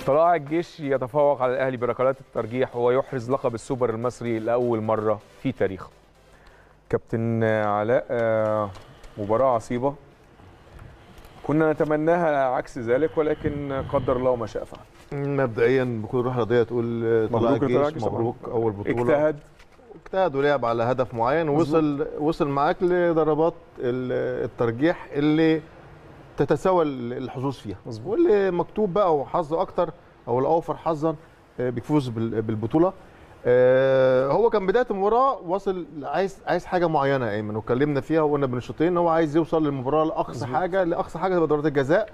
طلائع الجيش يتفوق على الاهلي بركلات الترجيح ويحرز لقب السوبر المصري لاول مره في تاريخه كابتن علاء آه، مباراه عصيبه كنا نتمناها عكس ذلك ولكن قدر الله ما شاء فعل مبدئيا بكل روح رياضيه تقول طلائع مبروك لطلائع الجيش الجيش طبعاً. مبروك اول بطوله اجتهد اجتهد ولعب على هدف معين ووصل وصل معاك لضربات ال- الترجيح اللي تتساوى الحظوظ فيها مظبوط. واللي مكتوب بقى وحظ اكتر او الاوفر حظا آه، بيفوز بال- بالبطوله آه، هو كان بدايه المباراه واصل عايز عايز حاجه معينه يا ايمن واتكلمنا فيها وقلنا بين الشوطين ان هو عايز يوصل للمباراه لاقصى حاجه لاقصى حاجه تبقى ضربات الجزاء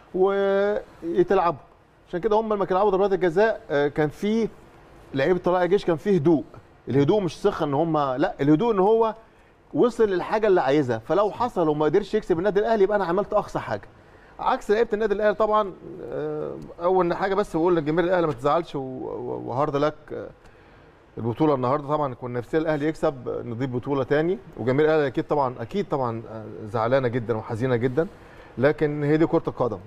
ويتلعبوا عشان كده هم لما كانوا يلعبوا ضربات الجزاء آه، كان في لعيبه طلائع الجيش كان فيه هدوء الهدوء مش صخه ان هم لا الهدوء ان هو وصل للحاجه اللي عايزها فلو حصل وما قدرش يكسب النادي الاهلي يبقى انا عملت اقصى حاجه عكس لعيبه النادي الاهلي طبعا آه، اول حاجه بس بقول لجماهير الاهلي ما تزعلش و- و- وهارد لك آه، البطوله النهارده طبعا كنا نفسنا الاهلي يكسب آه، نضيف بطوله تاني وجماهير الاهلي اكيد طبعا اكيد طبعا آه، زعلانه جدا وحزينه جدا لكن هي دي كره القدم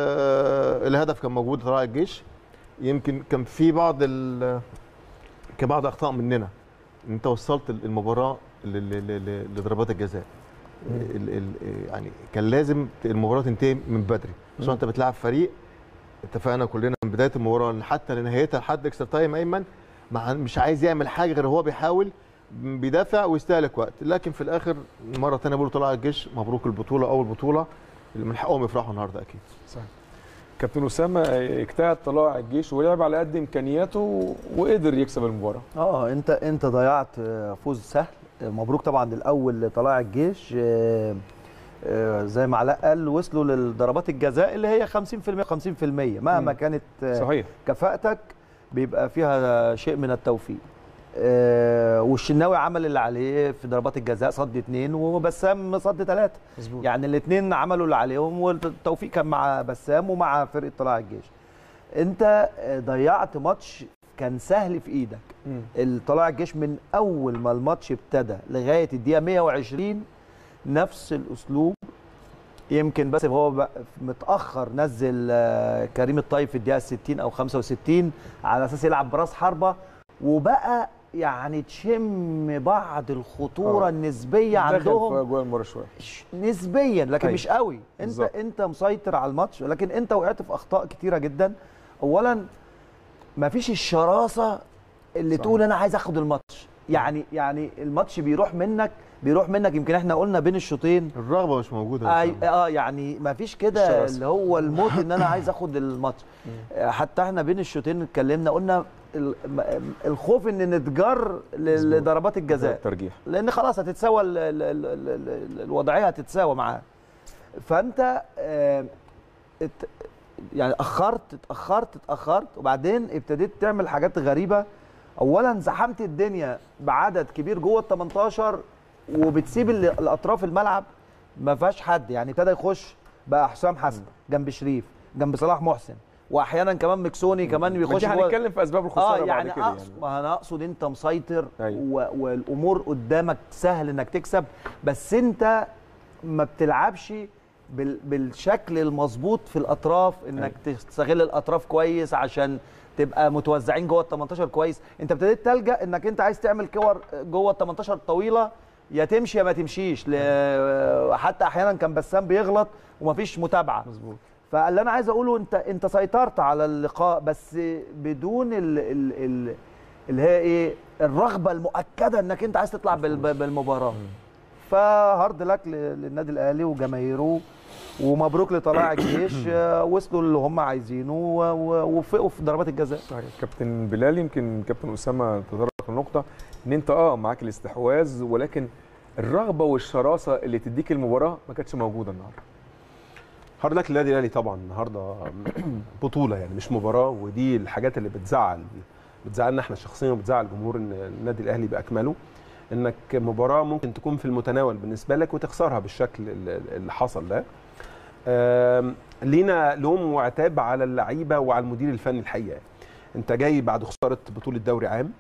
آه، الهدف كان موجود طلائع الجيش يمكن كان في بعض ال- كان بعض اخطاء مننا ان انت وصلت المباراه ل- ل- ل- لضربات الجزاء ال- ال- يعني كان لازم المباراه تنتهي من بدري عشان انت بتلعب فريق اتفقنا كلنا من بدايه المباراه حتى لنهايتها لحد اكسترا تايم ايمن مع مش عايز يعمل حاجه غير هو بيحاول بيدافع ويستهلك وقت لكن في الاخر مره ثانيه بقول طلع الجيش مبروك البطوله اول بطوله اللي من حقهم يفرحوا النهارده اكيد صحيح كابتن اسامه اجتهد طلائع الجيش ولعب على قد امكانياته وقدر يكسب المباراه اه انت انت ضيعت آه، فوز سهل آه، مبروك طبعا الاول لطلائع الجيش آه، آه، زي ما علاء قال وصلوا للضربات الجزاء اللي هي 50% 50% مهما مم. كانت آه، صحيح كفاءتك بيبقى فيها شيء من التوفيق آه، والشناوي عمل اللي عليه في ضربات الجزاء صد اثنين وبسام صد ثلاثه مظبوط يعني الاثنين عملوا اللي عليهم والتوفيق كان مع بسام ومع فرقه طلائع الجيش انت آه، ضيعت ماتش كان سهل في ايدك مم. الطلائع الجيش من اول ما الماتش ابتدى لغايه الدقيقه 120 نفس الاسلوب يمكن بس هو بقى متاخر نزل آه، كريم الطيب في الدقيقه 60 او 65 على اساس يلعب براس حربه وبقى يعني تشم بعض الخطوره آه. النسبيه دخل عندهم في اجواء المباراه شويه ش- نسبيا لكن أيوة. مش قوي انت بالظبط. انت مسيطر على الماتش لكن انت وقعت في اخطاء كتيره جدا اولا ما فيش الشراسه اللي صح. تقول انا عايز اخد الماتش يعني يعني الماتش بيروح منك بيروح منك يمكن احنا قلنا بين الشوطين الرغبه مش موجوده يا آه, أسامة. اه يعني ما فيش كده الشراسة. اللي هو الموت ان انا عايز اخد الماتش آه، حتى احنا بين الشوطين اتكلمنا قلنا ال- م- الخوف ان نتجر ل- مظبوط. لضربات الجزاء الترجيح لان خلاص هتتساوى ال- ال- ال- ال- ال- الوضعيه هتتساوى معاه فانت آه، ات- يعني اخرت اتاخرت اتاخرت وبعدين ابتديت تعمل حاجات غريبه اولا زحمت الدنيا بعدد كبير جوه ال 18 وبتسيب ال- الاطراف الملعب ما فيهاش حد يعني ابتدى يخش بقى حسام حسن جنب شريف جنب صلاح محسن واحيانا كمان مكسوني كمان ما بيخش دي جوه هنتكلم في اسباب اه الخساره يعني بعد كده أقصد ما انا اقصد انت مسيطر أيوة. و... والامور قدامك سهل انك تكسب بس انت ما بتلعبش بال... بالشكل المظبوط في الاطراف انك تستغل الاطراف كويس عشان تبقى متوزعين جوه ال 18 كويس انت ابتديت تلجا انك انت عايز تعمل كور جوه ال 18 طويله يا تمشي يا ما تمشيش ل... حتى احيانا كان بسام بيغلط ومفيش متابعه مظبوط فاللي انا عايز اقوله انت انت سيطرت على اللقاء بس بدون ال ال ال اللي هي ايه الرغبه المؤكده انك انت عايز تطلع بال- بالمباراه فهارد لك ل- للنادي الاهلي وجماهيره ومبروك لطلائع الجيش آه، وصلوا اللي هم عايزينه و- و- ووفقوا في ضربات الجزاء صحيح كابتن بلال يمكن كابتن اسامه تطرق النقطه ان انت اه معاك الاستحواذ ولكن الرغبه والشراسه اللي تديك المباراه ما كانتش موجوده النهارده هارد لك للنادي الاهلي طبعا النهارده بطوله يعني مش مباراه ودي الحاجات اللي بتزعل بتزعلنا احنا شخصيا وبتزعل جمهور إن النادي الاهلي باكمله انك مباراه ممكن تكون في المتناول بالنسبه لك وتخسرها بالشكل اللي اللي حصل ده آم، لينا لوم وعتاب على اللعيبه وعلى المدير الفني الحقيقه انت جاي بعد خساره بطوله دوري عام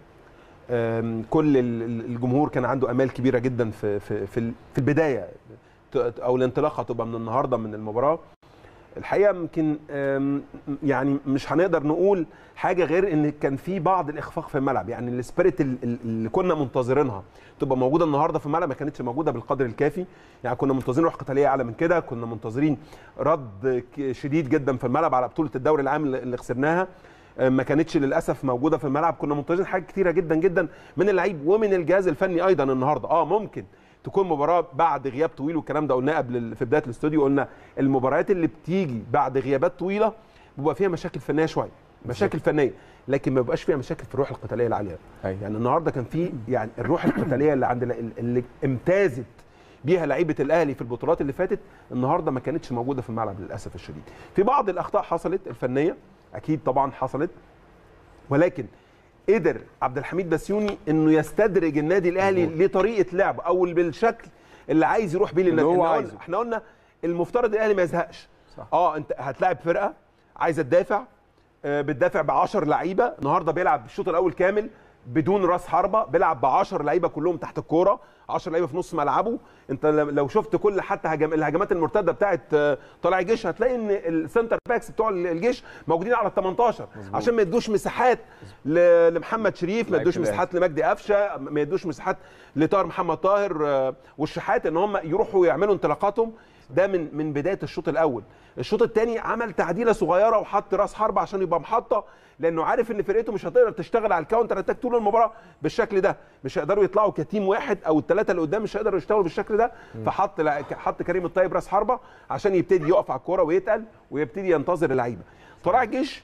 آم، كل ال- ال- الجمهور كان عنده امال كبيره جدا في في في ال- في البدايه ت- او الانطلاقه تبقى من النهارده من المباراه الحقيقه يمكن آم، يعني مش هنقدر نقول حاجه غير ان كان في بعض الاخفاق في الملعب يعني السبيريت ال- ال- اللي كنا منتظرينها تبقى موجوده النهارده في الملعب ما كانتش موجوده بالقدر الكافي يعني كنا منتظرين روح قتاليه اعلى من كده كنا منتظرين رد ك- شديد جدا في الملعب على بطوله الدوري العام اللي اللي خسرناها آه، ما كانتش للاسف موجوده في الملعب كنا منتظرين حاجات كتيره جدا جدا من اللعيب ومن الجهاز الفني ايضا النهارده اه ممكن تكون مباراه بعد غياب طويل والكلام ده قلناه قبل ال- في بدايه الاستوديو قلنا المباريات اللي بتيجي بعد غيابات طويله بيبقى فيها مشاكل فنيه شويه مشاكل فنيه لكن ما بيبقاش فيها مشاكل في الروح القتاليه العاليه أيوة. يعني النهارده كان في يعني الروح القتاليه اللي عند ال- اللي امتازت بيها لعيبه الاهلي في البطولات اللي فاتت النهارده ما كانتش موجوده في الملعب للاسف الشديد في بعض الاخطاء حصلت الفنيه اكيد طبعا حصلت ولكن قدر عبد الحميد بسيوني انه يستدرج النادي الاهلي لطريقه لعب او بالشكل اللي عايز يروح بيه للنادي هو إحنا قلنا- عايزه. احنا قلنا المفترض الاهلي ما يزهقش صح. اه انت هتلاعب فرقه عايزه تدافع آه، بتدافع ب 10 لعيبه النهارده بيلعب الشوط الاول كامل بدون راس حربه بيلعب ب 10 لعيبه كلهم تحت الكوره 10 لعيبه في نص ملعبه انت لو لو شفت كل حتى هجم الهجمات المرتده بتاعت آه، طلائع الجيش هتلاقي ان السنتر باكس بتوع الجيش موجودين على ال 18 عشان ما يدوش مساحات ل- لمحمد شريف ما لعيبة يدوش الأهلي. مساحات لمجدي قفشه ما يدوش مساحات لطاهر محمد طاهر آه، والشحات ان هم يروحوا يعملوا انطلاقاتهم ده من من بدايه الشوط الاول الشوط الثاني عمل تعديله صغيره وحط راس حربه عشان يبقى محطه لانه عارف ان فرقته مش هتقدر تشتغل على الكاونتر اتاك طول المباراه بالشكل ده مش هيقدروا يطلعوا كتيم واحد او الثلاثه اللي قدام مش هيقدروا يشتغلوا بالشكل ده فحط لع- حط كريم الطيب راس حربه عشان يبتدي يقف على الكوره ويتقل ويبتدي ينتظر اللعيبه طلائع الجيش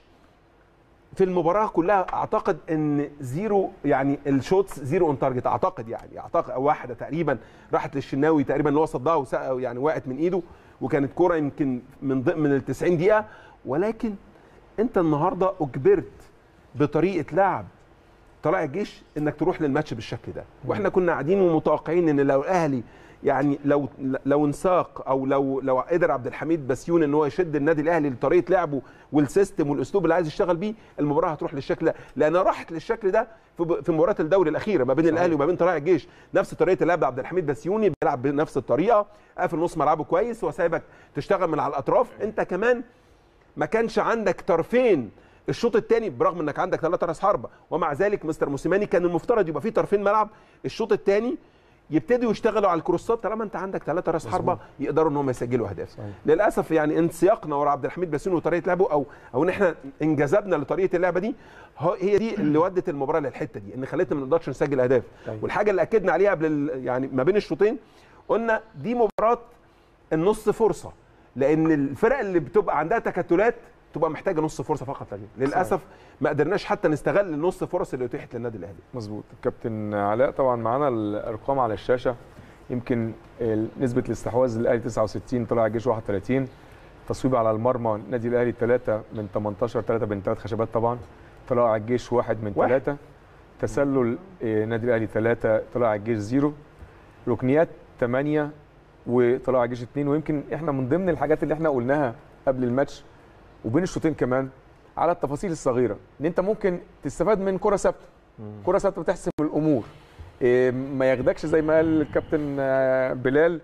في المباراه كلها اعتقد ان زيرو يعني الشوتس زيرو اون تارجت اعتقد يعني اعتقد أو واحده تقريبا راحت للشناوي تقريبا اللي هو صدها وسق- يعني وقعت من ايده وكانت كوره يمكن من ضمن من ال 90 دقيقه ولكن انت النهارده اجبرت بطريقه لعب طلائع الجيش انك تروح للماتش بالشكل ده واحنا كنا قاعدين ومتوقعين ان لو الاهلي يعني لو لو انساق او لو لو قدر عبد الحميد بسيون ان هو يشد النادي الاهلي لطريقه لعبه والسيستم والاسلوب اللي عايز يشتغل بيه المباراه هتروح للشكل ده لانها راحت للشكل ده في في مباراه الدوري الاخيره ما بين الاهلي وما بين طلائع الجيش نفس طريقه اللعب عبد الحميد بسيوني بيلعب بنفس الطريقه قافل نص ملعبه كويس وسايبك تشتغل من على الاطراف انت كمان ما كانش عندك طرفين الشوط الثاني برغم انك عندك ثلاثه راس حربه ومع ذلك مستر موسيماني كان المفترض يبقى فيه طرفين ملعب الشوط الثاني يبتدوا يشتغلوا على الكروسات طالما انت عندك ثلاثه راس حربه يقدروا ان هم يسجلوا اهداف صحيح. للاسف يعني انسياقنا ورا عبد الحميد باسيون وطريقه لعبه او او ان احنا انجذبنا لطريقه اللعبه دي هو- هي دي اللي ودت المباراه للحته دي ان خلتنا ما نقدرش نسجل اهداف أيوة. والحاجه اللي اكدنا عليها قبل ال- يعني ما بين الشوطين قلنا دي مباراه النص فرصه لان الفرق اللي بتبقى عندها تكتلات تبقى محتاجه نص فرصه فقط لا غير للاسف ما قدرناش حتى نستغل النص فرص اللي اتيحت للنادي الاهلي مظبوط كابتن علاء طبعا معانا الارقام على الشاشه يمكن ال- نسبه الاستحواذ للاهلي 69 طلع الجيش 31 تصويب على المرمى النادي الاهلي 3 من 18 3 من 3 خشبات طبعا طلع الجيش 1 من واحد. 3 تسلل آه، النادي الاهلي 3 طلع الجيش 0 ركنيات 8 وطلع الجيش 2 ويمكن احنا من ضمن الحاجات اللي احنا قلناها قبل الماتش وبين الشوطين كمان على التفاصيل الصغيره ان انت ممكن تستفاد من كره ثابته كره ثابته بتحسم الامور إيه، ما ياخدكش زي ما قال الكابتن آه، بلال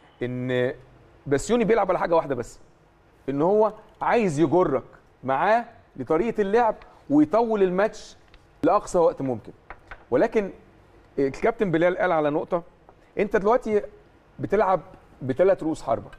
ان بسيوني بيلعب على حاجه واحده بس ان هو عايز يجرك معاه لطريقه اللعب ويطول الماتش لاقصى وقت ممكن ولكن الكابتن بلال قال على نقطه انت دلوقتي بتلعب بثلاث رؤوس حربه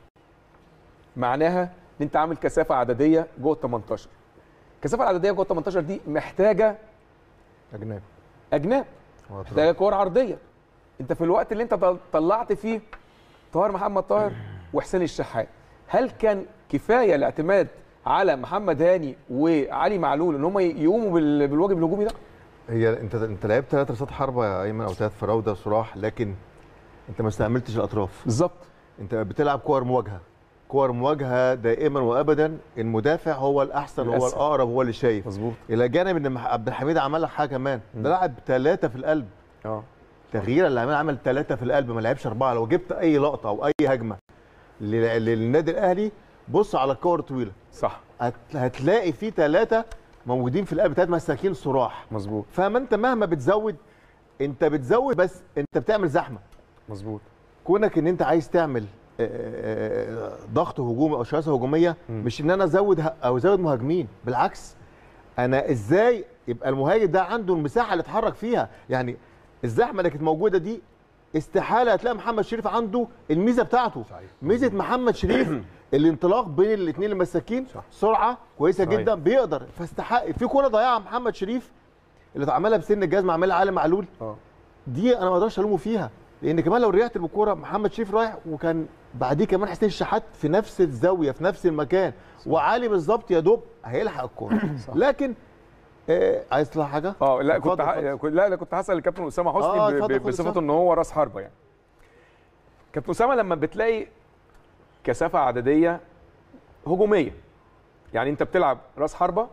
معناها ان انت عامل كثافه عدديه جوه ال 18 الكثافه العدديه جوه ال 18 دي محتاجه اجنبي اجناب محتاجه كور عرضيه انت في الوقت اللي انت طل- طلعت فيه طاهر محمد طاهر وحسين الشحات هل كان كفايه الاعتماد على محمد هاني وعلي معلول ان هم يقوموا بال- بالواجب الهجومي ده هي انت انت لعبت ثلاث رصات حربه يا ايمن او ثلاث فراوده صراح لكن انت ما استعملتش الاطراف بالظبط انت بتلعب كور مواجهه كور مواجهه دائما وابدا المدافع هو الاحسن هو الأسهل. الاقرب هو اللي شايف مظبوط الى جانب ان مح- عبد الحميد عمل لك حاجه كمان ده لعب ثلاثه في القلب اه تغيير اللي عمل عمل ثلاثه في القلب ما لعبش اربعه لو جبت اي لقطه او اي هجمه لل- للنادي الاهلي بص على الكور طويله صح هت- هتلاقي في ثلاثه موجودين في القلب ثلاث مساكين صراح مظبوط فما انت مهما بتزود انت بتزود بس انت بتعمل زحمه مظبوط كونك ان انت عايز تعمل آه، ضغط هجومي او شراسه هجوميه مش ان انا ازود ه- او ازود مهاجمين بالعكس انا ازاي يبقى المهاجم ده عنده المساحه اللي يتحرك فيها يعني الزحمه اللي كانت موجوده دي استحاله هتلاقي محمد شريف عنده الميزه بتاعته صحيح. ميزه محمد شريف الانطلاق بين الاثنين المساكين صح. سرعه كويسه صحيح. جدا بيقدر فاستحق في كوره ضيعها محمد شريف اللي عملها بسن الجزمه عملها علي معلول اه دي انا ما اقدرش الومه فيها لان كمان لو رجعت بالكوره محمد شريف رايح وكان بعديه كمان حسين الشحات في نفس الزاويه في نفس المكان وعلي بالظبط يا دوب هيلحق الكوره لكن آه عايز تطلع حاجه اه لا كنت اتفضل، ح... اتفضل. كنت- لا لا كنت هسال الكابتن اسامه حسني آه، ب... اتفضل، ب... خد بصفته أسامة. ان هو راس حربه يعني كابتن اسامه لما بتلاقي كثافه عدديه هجوميه يعني انت بتلعب راس حربه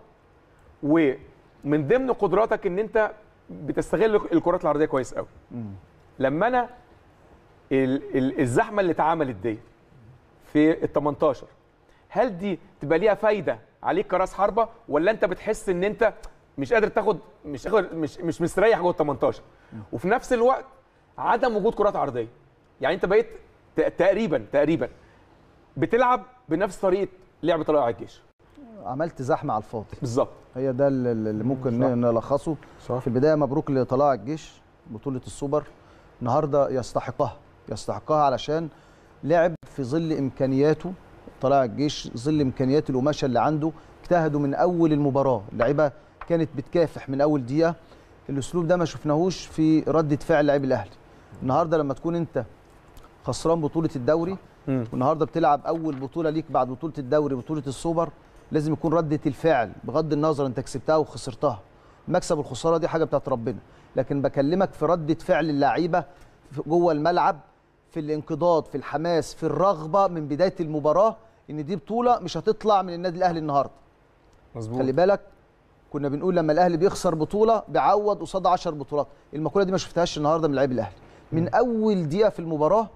ومن ضمن قدراتك ان انت بتستغل الكرات العرضيه كويس قوي لما انا ال... ال... الزحمه اللي اتعملت دي في ال 18 هل دي تبقى ليها فايده عليك كراس حربه ولا انت بتحس ان انت مش قادر تاخد مش قادر مش مش مستريح جوه ال 18 وفي نفس الوقت عدم وجود كرات عرضيه يعني انت بقيت ت- تقريبا تقريبا بتلعب بنفس طريقه لعب طلائع الجيش عملت زحمه على الفاضي بالظبط هي ده اللي اللي ممكن نلخصه صح. في البدايه مبروك لطلائع الجيش بطوله السوبر النهارده يستحقها يستحقها علشان لعب في ظل امكانياته طلائع الجيش ظل امكانيات القماشه اللي عنده اجتهدوا من اول المباراه اللعيبه كانت بتكافح من اول دقيقه الاسلوب ده ما شفناهوش في رده فعل لاعبي الاهلي النهارده لما تكون انت خسران بطوله الدوري مم. والنهارده بتلعب اول بطوله ليك بعد بطوله الدوري بطوله السوبر لازم يكون رده الفعل بغض النظر انت كسبتها وخسرتها المكسب والخساره دي حاجه بتاعت ربنا لكن بكلمك في رده فعل اللعيبه في- جوه الملعب في الانقضاض في الحماس في الرغبه من بدايه المباراه ان دي بطوله مش هتطلع من النادي الاهلي النهارده مظبوط خلي بالك كنا بنقول لما الاهلي بيخسر بطوله بيعوض قصاد 10 بطولات المقوله دي ما شفتهاش النهارده من لعيب الاهلي من اول دقيقه في المباراه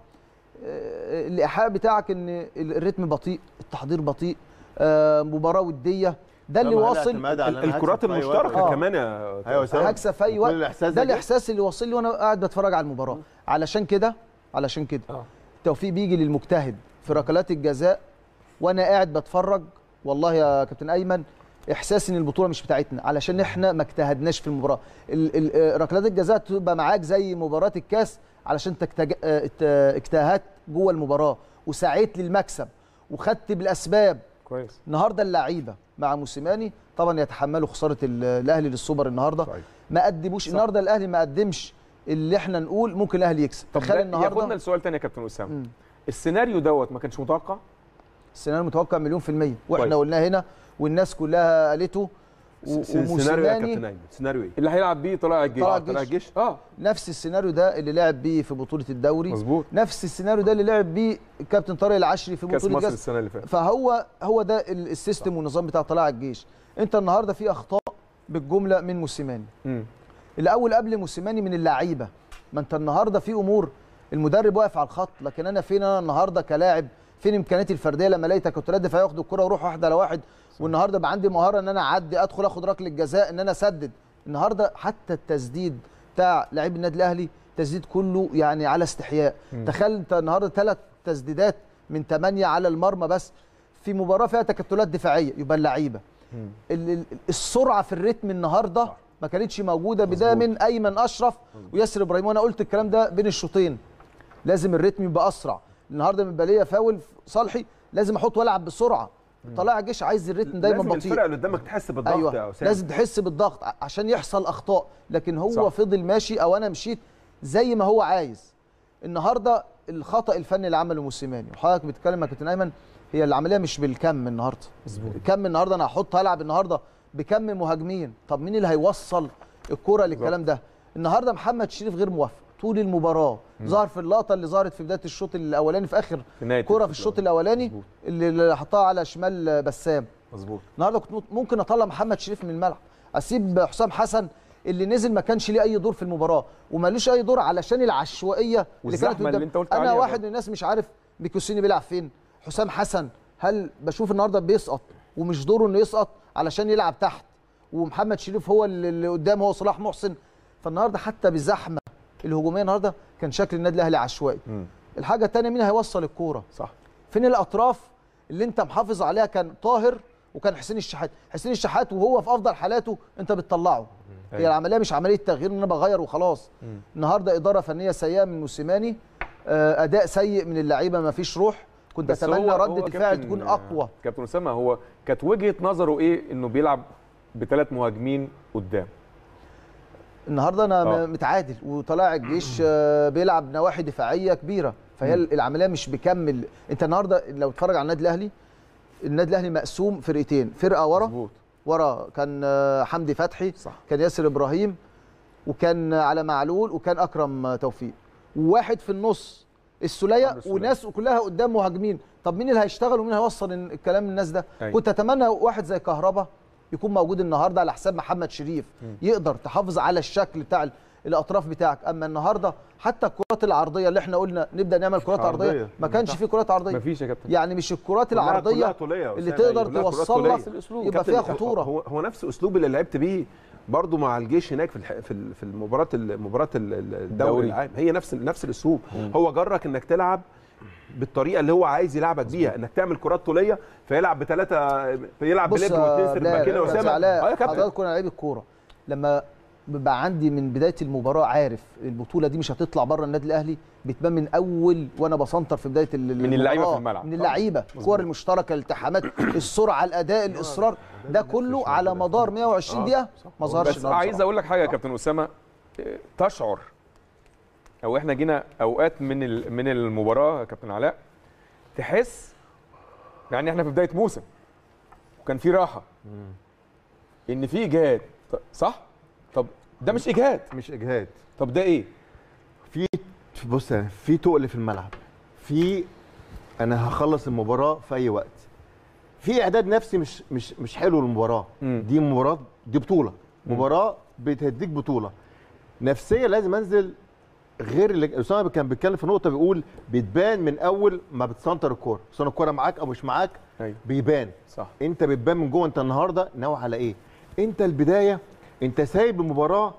آه، الايحاء بتاعك ان الريتم بطيء التحضير بطيء آه، مباراه وديه ده اللي طبعاً واصل الاعتماد على إن أنا الكرات هكسب في أي وقت. المشتركه آه. كمان يا ايوه سام. هكسب في اي وكل وقت الإحساس ده ده جه. الاحساس اللي واصل لي وانا قاعد بتفرج على المباراه علشان كده علشان كده آه. التوفيق بيجي للمجتهد في ركلات الجزاء وانا قاعد بتفرج والله يا كابتن ايمن احساس ان البطوله مش بتاعتنا علشان احنا ما اجتهدناش في المباراه ال- ال- آه، ركلات الجزاء تبقى معاك زي مباراه الكاس علشان تكتج... آه، ات- آه، اجتهدت جوه المباراه وسعيت للمكسب وخدت بالاسباب كويس النهارده اللعيبه مع موسيماني طبعا يتحملوا خساره ال- الاهلي للسوبر النهارده صحيح. ما قدموش النهارده الاهلي ما قدمش اللي احنا نقول ممكن الاهلي يكسب طب تخيل ده ياخدنا النهارده لسؤال تاني يا كابتن اسامه مم. السيناريو دوت ما كانش متوقع السيناريو متوقع مليون في المية واحنا كويس. قلناه هنا والناس كلها قالته و- س- سيناريو يا كابتن وموسيماني ايمن سيناريو ايه؟ اللي هيلعب بيه طلائع الجيش طلائع آه، الجيش. طلع الجيش اه نفس السيناريو ده اللي لعب بيه في بطولة الدوري مظبوط نفس السيناريو ده اللي لعب بيه الكابتن طارق العشري في كاس بطولة مصر كاس السنه اللي فاتت فهو هو ده ال- السيستم والنظام بتاع طلائع الجيش انت النهارده في اخطاء بالجمله من موسيماني مم. الاول قبل موسيماني من اللعيبه ما انت النهارده في امور المدرب واقف على الخط لكن انا فين انا النهارده كلاعب فين امكانياتي الفرديه لما لقيتك كنت رد فيها ياخد الكره واروح واحد على واحد والنهارده بقى عندي مهاره ان انا اعدي ادخل اخد ركله جزاء ان انا اسدد النهارده حتى التسديد بتاع لعيب النادي الاهلي تسديد كله يعني على استحياء تخيل انت النهارده ثلاث تسديدات من ثمانيه على المرمى بس في مباراه فيها تكتلات دفاعيه يبقى اللعيبه ال- ال- السرعه في الريتم النهارده ما كانتش موجوده بدايه من ايمن اشرف وياسر ابراهيم وانا قلت الكلام ده بين الشوطين لازم الريتم يبقى اسرع النهارده من باليه فاول صالحي لازم احط والعب بسرعه طلائع الجيش عايز الريتم دايما لازم بطيء الفرقه اللي قدامك تحس بالضغط يا ايوه اسامه لازم تحس بالضغط ع- عشان يحصل اخطاء لكن هو صح. صح. فضل ماشي او انا مشيت زي ما هو عايز النهارده الخطا الفني اللي عمله موسيماني وحضرتك بتتكلم يا كابتن ايمن هي العمليه مش بالكم النهارده مظبوط كم النهارده انا هحط هلعب النهارده بكم مهاجمين طب مين اللي هيوصل الكره للكلام ده النهارده محمد شريف غير موفق طول المباراه ظهر في اللقطه اللي ظهرت في بدايه الشوط الاولاني في اخر في نهاية كره في الشوط الشوط الاولاني مظبوط. اللي اللي حطها على شمال بسام مظبوط النهارده كنت ممكن اطلع محمد شريف من الملعب اسيب حسام حسن اللي نزل ما كانش ليه اي دور في المباراه ومالوش اي دور علشان العشوائيه اللي والزحمة كانت قدام. اللي أنت قلت انا عليها واحد برضه. من الناس مش عارف بيكوسيني بيلعب فين حسام حسن هل بشوف النهارده بيسقط ومش دوره انه يسقط علشان يلعب تحت ومحمد شريف هو اللي اللي قدام هو صلاح محسن فالنهارده حتى بالزحمه الهجوميه النهارده كان شكل النادي الاهلي عشوائي الحاجه الثانيه مين هيوصل الكوره صح فين الاطراف اللي انت محافظ عليها كان طاهر وكان حسين الشحات حسين الشحات وهو في افضل حالاته انت بتطلعه هي أيوة. العمليه مش عمليه تغيير ان انا بغير وخلاص النهارده اداره فنيه سيئه من موسيماني آه، اداء سيء من اللعيبه ما فيش روح كنت بس اتمنى هو- رده هو الفعل كابتن- تكون اقوى كابتن اسامه هو كانت وجهه نظره ايه انه بيلعب بثلاث مهاجمين قدام النهارده انا آه. م- متعادل وطلائع الجيش آه، بيلعب نواحي دفاعيه كبيره فهي العمليه مش بكمل انت النهارده لو تتفرج على النادي الاهلي النادي الاهلي مقسوم فرقتين فرقه ورا مظبوط ورا كان آه، حمدي فتحي صح. كان ياسر ابراهيم وكان على معلول وكان اكرم آه، توفيق وواحد في النص السوليه عمرو السولية. وناس كلها قدام مهاجمين طب مين اللي هيشتغل ومين هيوصل ال- الكلام للناس ده أيوة. كنت اتمنى واحد زي كهربا يكون موجود النهارده على حساب محمد شريف يقدر تحافظ على الشكل بتاع ال- الاطراف بتاعك اما النهارده حتى الكرات العرضيه اللي احنا قلنا نبدا نعمل كرات عرضيه عرضية. ما كانش في كرات عرضيه مفيش يا كابتن يعني مش الكرات كلها- العرضيه كلها طولية يا اللي أسامة، تقدر كلها كرات توصل طولية. لك يبقى كابتن، فيها هو- خطوره هو هو نفس الاسلوب اللي لعبت بيه برضه مع الجيش هناك في الح... في ال- في المباراه ال- مباراه ال- ال- الدوري الدوري. العام هي نفس نفس الاسلوب هو جرك انك تلعب بالطريقه اللي هو عايز يلعبك بيها انك تعمل كرات طوليه فيلعب بثلاثه يلعب بص بليبرو واثنين سيرت باكين يا اسامه علاء اه يا كابتن حضرتك كنا لعيب الكوره لما بيبقى عندي من بدايه المباراه عارف البطوله دي مش هتطلع بره النادي الاهلي بتبان من اول وانا بسنطر في بدايه ال- من اللعيبة المباراة. في الملعب. من اللعيبه الكور المشتركه الالتحامات السرعه الاداء الاصرار ده كله على مدار 120 دقيقه ما ظهرش بس النهاردة عايز بصراحة. اقول لك حاجه يا كابتن اسامه إيه، تشعر او احنا جينا اوقات من ال- من المباراه يا كابتن علاء تحس يعني احنا في بدايه موسم وكان في راحه ان في اجهاد ط- صح طب ده مش اجهاد مش اجهاد طب ده ايه في بص يعني في تقل في الملعب في انا هخلص المباراه في اي وقت في اعداد نفسي مش مش مش حلو للمباراه مم. دي مباراه دي بطوله مباراه بتديك بطوله نفسيا لازم انزل غير اللي اسامه كان بيتكلم في نقطه بيقول بتبان من اول ما بتسنتر الكوره سواء الكوره معاك او مش معاك ايوه بيبان صح انت بتبان من جوه انت النهارده ناوي على ايه انت البدايه انت سايب المباراه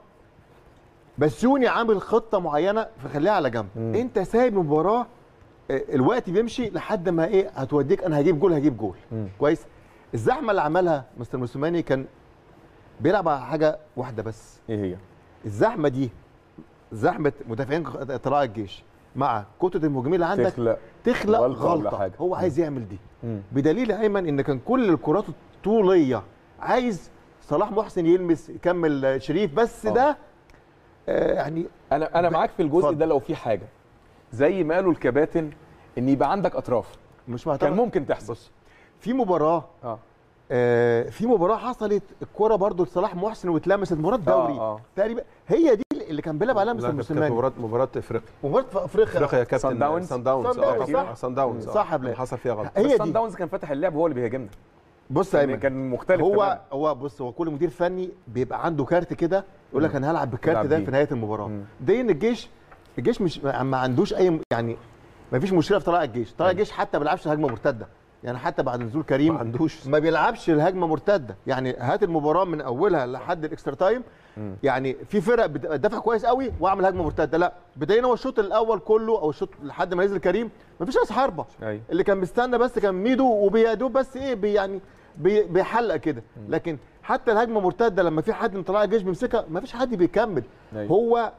بسيوني عامل خطه معينه فخليها على جنب مم. انت سايب المباراه اه، الوقت بيمشي لحد ما ايه هتوديك انا هجيب جول هجيب جول مم. كويس الزحمه اللي عملها مستر موسيماني كان بيلعب على حاجه واحده بس ايه هي الزحمه دي زحمه مدافعين طلائع الجيش مع كتله المهاجمين اللي عندك تخلق تخلق غلطة غلطه, ولا حاجة. هو عايز يعمل دي مم. بدليل يا ايمن ان كان كل الكرات الطوليه عايز صلاح محسن يلمس يكمل آه، شريف بس آه. ده آه يعني انا انا معاك في الجزء اتفضل. ده لو في حاجه زي ما قالوا الكباتن ان يبقى عندك اطراف مش كان معتمد ممكن تحصل بص في مباراه اه آه في مباراه حصلت الكره برضو لصلاح محسن واتلمست مباراه دوري آه، آه. تقريبا هي دي اللي كان بيلعب عليها لا، مستر كانت- كانت موسيماني مباراه مباراه افريقيا مباراه في افريقيا افريقيا يا كابتن سان داونز؟ سان داونز سان داونز، آه، صح؟ سان داونز آه. صح يا بلال. حصل فيها غلط هي بس دي سان داونز كان فاتح اللعب هو اللي بيهاجمنا بص يا يعني ايمن كان مختلف هو تماماً. هو بص هو كل مدير فني بيبقى عنده كارت كده يقول لك مم. انا هلعب بالكارت يلعب ده بيه. في نهايه المباراه مم. ده ان الجيش الجيش مش ما ما عندوش اي يعني ما فيش مشكله في طلائع الجيش طلائع الجيش حتى ما بيلعبش هجمه مرتده يعني حتى بعد نزول كريم ما عندوش ما بيلعبش الهجمه مرتده يعني هات المباراه من اولها لحد الاكسترا تايم مم. يعني في فرق بتدافع كويس قوي واعمل هجمه مرتده لا بداينا هو الشوط الاول كله او الشوط لحد ما نزل كريم ما فيش راس حربه ايوه اللي كان مستنى بس كان ميدو وبيدوب بس ايه بي يعني بي بيحلق كده لكن حتى الهجمه مرتده لما في حد من طلائع الجيش بيمسكها ما فيش حد بيكمل أيوة. هو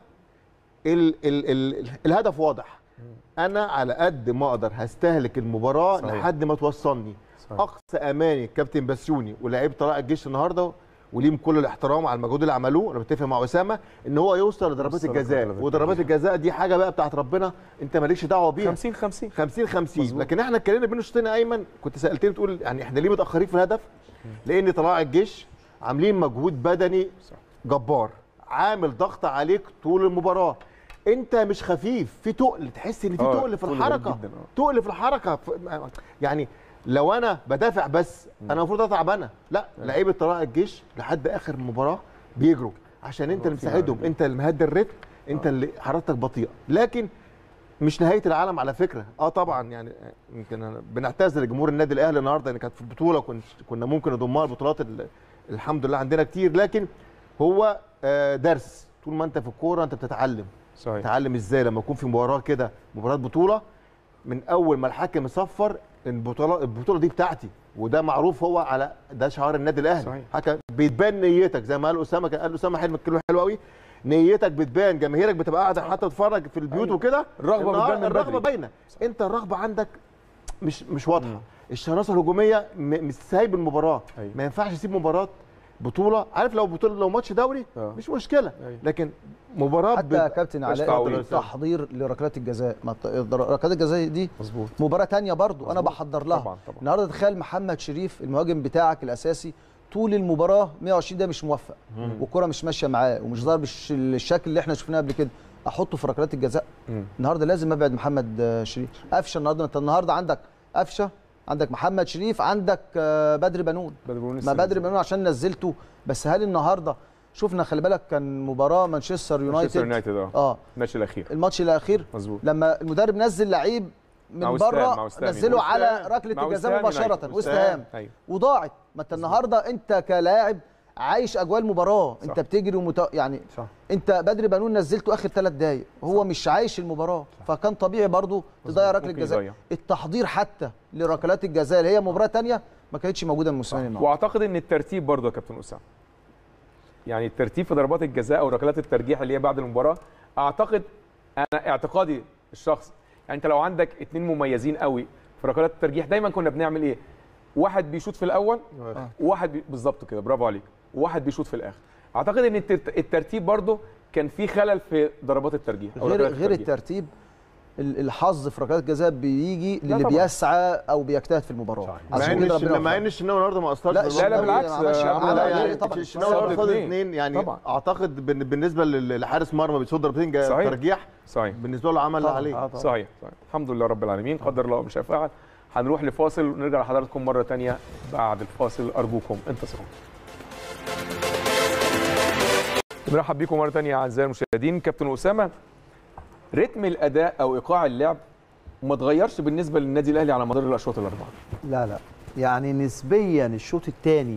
ال ال ال الهدف واضح انا على قد ما اقدر هستهلك المباراه صحيح. لحد ما توصلني صحيح. اقصى اماني كابتن بسيوني ولاعيب طلائع الجيش النهارده وليهم كل الاحترام على المجهود اللي عملوه انا متفق مع اسامه ان هو يوصل لضربات يوصل الجزاء لضربات وضربات الجزاء دي حاجه بقى بتاعت ربنا انت مالكش دعوه بيها 50 50 50 50 مظبوط. لكن احنا اتكلمنا بين الشوطين يا ايمن كنت سالتني تقول يعني احنا ليه متاخرين في الهدف؟ لان طلائع الجيش عاملين مجهود بدني صح. جبار عامل ضغط عليك طول المباراه انت مش خفيف في تقل تحس ان في آه، تقل في تقل الحركه جداً، آه. تقل في الحركه ف- يعني لو انا بدافع بس انا المفروض اتعب انا لا لعيبه طلائع الجيش لحد اخر المباراه بيجروا عشان انت اللي في مساعدهم عامل. انت اللي مهدي الريتم انت اللي حركتك بطيئه لكن مش نهايه العالم على فكره اه طبعا يعني يمكن أنا بنعتذر لجمهور النادي الاهلي النهارده ان كانت في البطوله كنا كنا ممكن نضمها البطولات ال- الحمد لله عندنا كتير لكن هو آه، درس طول ما انت في الكوره انت بتتعلم صحيح اتعلم ازاي لما يكون في مباراه كده مباراه بطوله من اول ما الحكم يصفر البطوله البطوله دي بتاعتي وده معروف هو على ده شعار النادي الاهلي صحيح. حكم بتبان نيتك زي ما قال اسامه كان قال اسامه حلم كلمه حلوه قوي نيتك بتبان جماهيرك بتبقى قاعده حتى تتفرج في البيوت أيوة. وكده الرغبة النهار- بتبان من الرغبه بدري. باينه انت الرغبه عندك مش مش واضحه مم. الشراسه الهجوميه م- مش سايب المباراه أيوة. ما ينفعش يسيب مباراه بطوله عارف لو بطوله لو ماتش دوري آه. مش مشكله أيوة. لكن مباراه حتى بت- كابتن مش علاء تعويض. تحضير لركلات الجزاء ما الت- ركلات الجزاء دي مظبوط مباراه تانية برضو انا مظبوط. بحضر لها طبعا طبعا النهارده تخيل محمد شريف المهاجم بتاعك الاساسي طول المباراه 120 ده مش موفق والكره مش ماشيه معاه ومش ظاهر بالش- الشكل اللي احنا شفناه قبل كده احطه في ركلات الجزاء مم. النهارده لازم ابعد محمد آه، شريف قفشه النهارده انت النهارده عندك قفشه عندك محمد شريف عندك آه، بدر بنون بدر بنون ما السنة بدر دي. بنون عشان نزلته بس هل النهارده شفنا خلي بالك كان مباراه مانشستر مانشستر يونايتد يونايتد اه اه الماتش الاخير الماتش الاخير مظبوط لما المدرب نزل لعيب مع من وست هام، مع بره وست هام. نزله وست على هام. ركله مع وست الجزاء هام مباشره يونايتد. وست وست هام ايوه وضاعت ما انت النهارده انت كلاعب عايش اجواء المباراه صح. انت بتجري ومت... يعني صح انت بدري بنون نزلته اخر ثلاث دقائق هو مش عايش المباراه فكان طبيعي برضو تضيع ركله ممكن جزاء يضيع. التحضير حتى لركلات الجزاء اللي هي مباراه تانية ما كانتش موجوده من موسيماني النهارده واعتقد ان الترتيب برضه يا كابتن اسامه يعني الترتيب في ضربات الجزاء او ركلات الترجيح اللي هي بعد المباراه اعتقد انا اعتقادي الشخصي يعني انت لو عندك اتنين مميزين قوي في ركلات الترجيح دايما كنا بنعمل ايه واحد بيشوط في الاول وواحد بي... بالظبط كده برافو عليك وواحد بيشوط في الاخر اعتقد ان الترت- الترتيب برضه كان في خلل في ضربات الترجيح أو غير ركلات غير الترجيح. الترتيب ال- الحظ في ركلات الجزاء بيجي للي طبعاً. بيسعى او بيجتهد في المباراه صحيح. مع عشان ان كده الش- ربنا مع ان وفقه. الشناوي النهارده ما اثرش لا، في لا لا المباراة. بالعكس ما عملش- آه، عمل عمل عليه عليه طبعاً. الشناوي صعب النهارده فاضل الاثنين. اثنين يعني طبعاً. اعتقد بن- بالنسبه لل- لحارس مرمى بيصد ضربتين جا- صحيح. ترجيح صحيح بالنسبه له عمل اللي طبعاً. عليه آه طبعاً. صحيح صحيح الحمد لله رب العالمين قدر الله مش هيفعل هنروح لفاصل ونرجع لحضراتكم مره تانية بعد الفاصل ارجوكم انتصروا بنرحب بيكم مره تانية اعزائي المشاهدين كابتن اسامه رتم الاداء او ايقاع اللعب ما اتغيرش بالنسبه للنادي الاهلي على مدار الاشواط الاربعه لا لا يعني نسبيا الشوط الثاني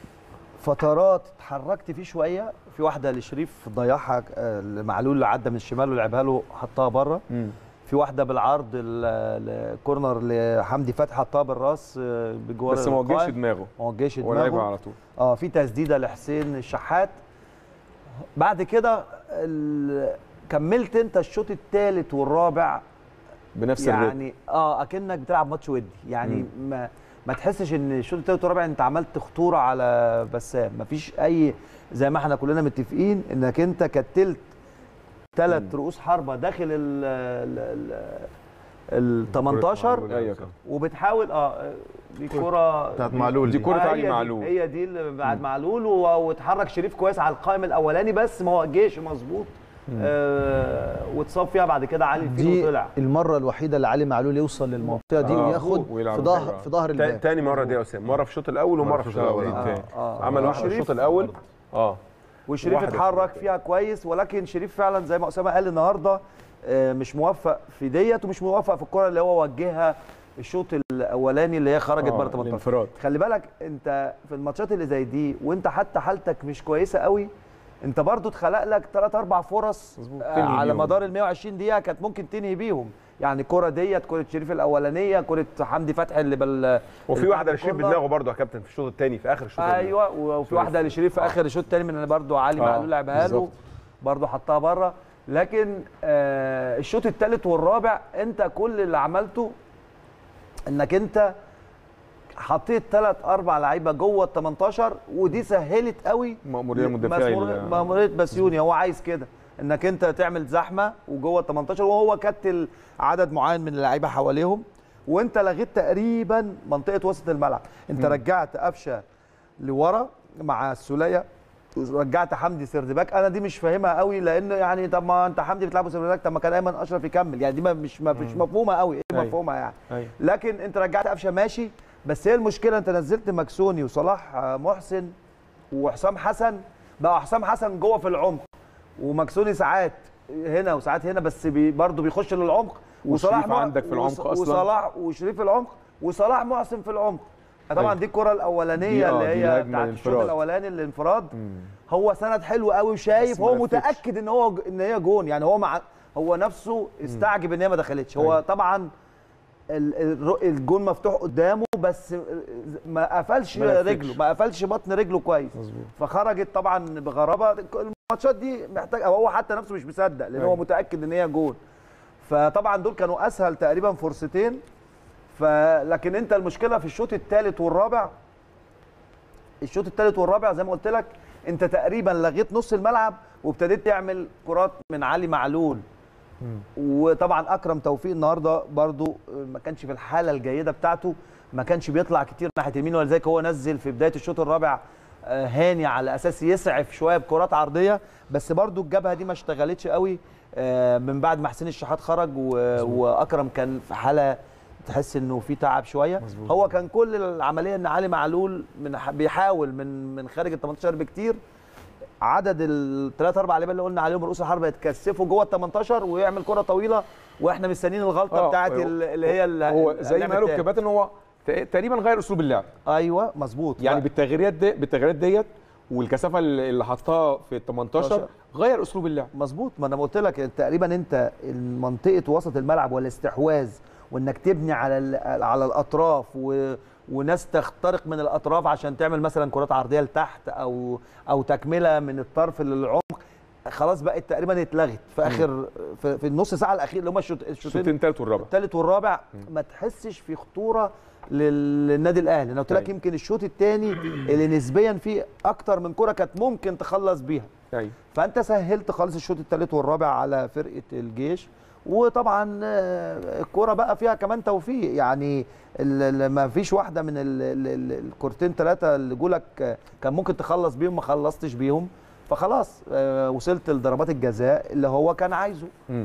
فترات اتحركت فيه شويه في واحده لشريف ضيعها آه، المعلول اللي عدى من الشمال ولعبها له حطها بره في واحده بالعرض ال- الكورنر لحمدي فتحي حطها بالراس آه، بجوار بس ما وجهش القائم. دماغه ما وجهش هو لعبها دماغه على طول اه في تسديده لحسين الشحات بعد كده ال- كملت انت الشوط الثالث والرابع بنفس الرتم يعني اه اكنك بتلعب ماتش ودي يعني ما ما تحسش ان الشوط الثالث والرابع انت عملت خطوره على بسام مفيش اي زي ما احنا كلنا متفقين انك انت كتلت ثلاث رؤوس حربه داخل ال ال ال 18 ايوه كده وبتحاول اه دي كره بتاعت معلول دي دي. كرة آه، علي هي دي- معلول. هي دي اللي بعد معلول و- واتحرك شريف كويس على القائم الاولاني بس ما وجهش مظبوط آه واتصاب فيها بعد كده علي الفيل دي وطلع المره الوحيده اللي علي معلول يوصل للمنطقه دي آه، وياخد ويلعب في ظهر بره. في ظهر تا- الباب تاني مره دي يا اسامه مره في الشوط الاول ومره في الشوط الاول الأول. تاني. آه. عمل واحده في وشريف- الشوط الاول اه وشريف واحدة اتحرك في فيها كويس ولكن شريف فعلا زي ما اسامه قال النهارده آه، مش موفق في ديت ومش موفق في الكره اللي هو وجهها الشوط الاولاني اللي هي خرجت آه، بره 18 الانفراد خلي بالك انت في الماتشات اللي زي دي وانت حتى حالتك مش كويسه قوي انت برضو اتخلق لك ثلاث اربع فرص مظبوط. آه، تنهي على بيهم. مدار ال 120 دقيقه كانت ممكن تنهي بيهم يعني الكره ديت كره شريف الاولانيه كره حمدي فتحي اللي بال وفي اللي واحده بتاعت لشريف الكورنر. بدماغه برضه يا كابتن في الشوط الثاني في اخر الشوط التاني. ايوه وفي واحده لشريف في اخر الشوط الثاني من برضو علي آه، معلول لعبها له بالظبط. برضو حطها بره لكن آه الشوط الثالث والرابع انت كل اللي عملته انك انت حطيت ثلاث اربع لعيبه جوه ال 18 ودي سهلت قوي مأمورية المدافعي مأمورية- ال- مأمورية بسيوني هو عايز كده انك انت تعمل زحمه وجوه ال 18 وهو كتل عدد معين من اللعيبه حواليهم وانت لغيت تقريبا منطقه وسط الملعب انت رجعت قفشه لورا مع السوليه ورجعت حمدي سردباك انا دي مش فاهمها قوي لانه يعني طب ما انت حمدي بتلعبه سردباك طب ما كان ايمن اشرف يكمل يعني دي ما مش ما مش مفهومه قوي ايه أيوة. مفهومها يعني ايوه لكن انت رجعت قفشه ماشي بس هي المشكله انت نزلت مكسوني وصلاح آه، محسن وحسام حسن بقى حسام حسن جوه في العمق ومكسوني ساعات هنا وساعات هنا بس بي برضه بيخش للعمق وشريف مع- عندك في العمق وص- أصلاً. وصلاح وشريف في العمق وصلاح محسن في العمق طبعا دي الكره الاولانيه دي- آه، اللي دي هي الهجمة بتاعت الشوط الانفراد. الاولاني الانفراد مم. هو سند حلو قوي وشايف بس ما هو نفذش. متاكد ان هو ان هي جون يعني هو مع هو نفسه استعجب ان هي ما دخلتش هو أيوة. طبعا ال- الر- الجون مفتوح قدامه بس ما قفلش ما نفذش. رجله ما قفلش بطن رجله كويس مظبوط فخرجت طبعا بغرابه الماتشات دي محتاج أو هو حتى نفسه مش مصدق لان هو أيوة. متاكد ان هي جون فطبعا دول كانوا اسهل تقريبا فرصتين فلكن انت المشكله في الشوط الثالث والرابع الشوط الثالث والرابع زي ما قلت لك انت تقريبا لغيت نص الملعب وابتديت تعمل كرات من علي معلول وطبعا اكرم توفيق النهارده برضو ما كانش في الحاله الجيده بتاعته ما كانش بيطلع كتير ناحيه اليمين ولذلك هو نزل في بدايه الشوط الرابع آه، هاني على اساس يسعف شويه بكرات عرضيه بس برضو الجبهه دي ما اشتغلتش قوي آه، من بعد ما حسين الشحات خرج و... واكرم كان في حاله تحس انه في تعب شويه مظبوط. هو كان كل العمليه ان علي معلول من بيحاول من من خارج ال 18 بكتير عدد الثلاث اربع لعيبه اللي قلنا عليهم رؤوس الحربه يتكثفوا جوه ال 18 ويعمل كره طويله واحنا مستنيين الغلطه آه، بتاعت هو- ال- اللي هي ال- هو زي اللعب ما قالوا التاني. الكباتن هو ت- تقريبا غير اسلوب اللعب ايوه مظبوط يعني ف- بالتغييرات دي بالتغييرات ديت والكثافه اللي اللي حطها في ال 18 غير اسلوب اللعب مظبوط ما انا قلت لك تقريبا انت منطقه وسط الملعب والاستحواذ وانك تبني على ال- على الاطراف و وناس تخترق من الاطراف عشان تعمل مثلا كرات عرضيه لتحت او او تكمله من الطرف للعمق خلاص بقت تقريبا اتلغت في اخر في, في النص ساعه الاخير اللي هم الشوط الشوطين الشوطين الثالث والرابع الثالث والرابع ما تحسش في خطوره لل- للنادي الاهلي انا قلت لك أيوة. يمكن الشوط الثاني اللي نسبيا فيه اكتر من كره كانت ممكن تخلص بيها ايوه فانت سهلت خالص الشوط الثالث والرابع على فرقه الجيش وطبعا آه، الكوره بقى فيها كمان توفيق يعني ال- ال- ما فيش واحده من ال- ال- ال- الكورتين ثلاثه اللي جولك آه، كان ممكن تخلص بيهم ما خلصتش بيهم فخلاص آه، وصلت لضربات الجزاء اللي هو كان عايزه مم.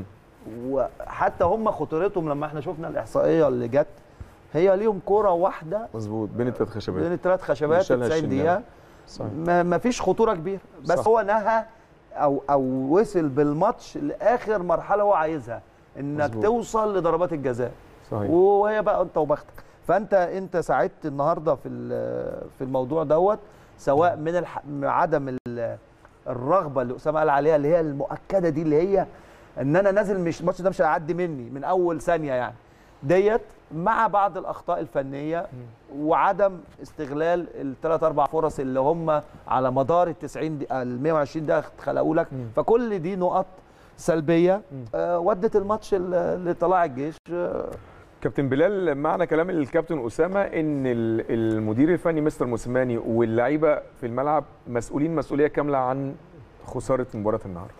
وحتى هم خطورتهم لما احنا شفنا الاحصائيه اللي جت هي ليهم كوره واحده مظبوط بين الثلاث بين خشبات الثلاث خشبات في شالها 90 دقيقه الشناوي. صحيح ما ما فيش خطوره كبيره بس صح. صح. هو نهى او او وصل بالماتش لاخر مرحله هو عايزها انك مظبوط. مزبوط. توصل لضربات الجزاء صحيح وهي بقى انت وبختك فانت انت ساعدت النهارده في ال- في الموضوع دوت سواء من الح... من عدم ال- الرغبه اللي اسامه قال عليها اللي هي المؤكده دي اللي هي ان انا نازل مش الماتش ده مش هيعدي مني من اول ثانيه يعني ديت مع بعض الاخطاء الفنيه وعدم استغلال الثلاث اربع فرص اللي هم على مدار ال 90 دقيقه ال 120 دقيقه خلقوا لك مم. فكل دي نقط سلبيه مم. آه ودت الماتش ل- لطلائع الجيش آه كابتن بلال معنى كلام الكابتن اسامه ان ال- المدير الفني مستر موسيماني واللعيبه في الملعب مسؤولين مسؤوليه كامله عن خساره مباراه النهارده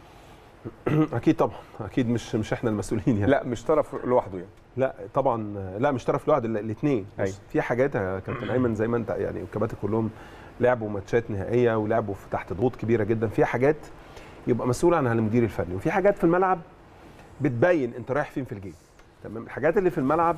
اكيد طبعا اكيد مش مش احنا المسؤولين يعني لا مش طرف لوحده يعني لا طبعا لا مش طرف لوحده الاثنين أيوة. في حاجات يا كابتن ايمن زي ما انت يعني والكباتن كلهم لعبوا ماتشات نهائيه ولعبوا في تحت ضغوط كبيره جدا في حاجات يبقى مسؤول عنها المدير الفني وفي حاجات في الملعب بتبين انت رايح فين في الجيم تمام الحاجات اللي في الملعب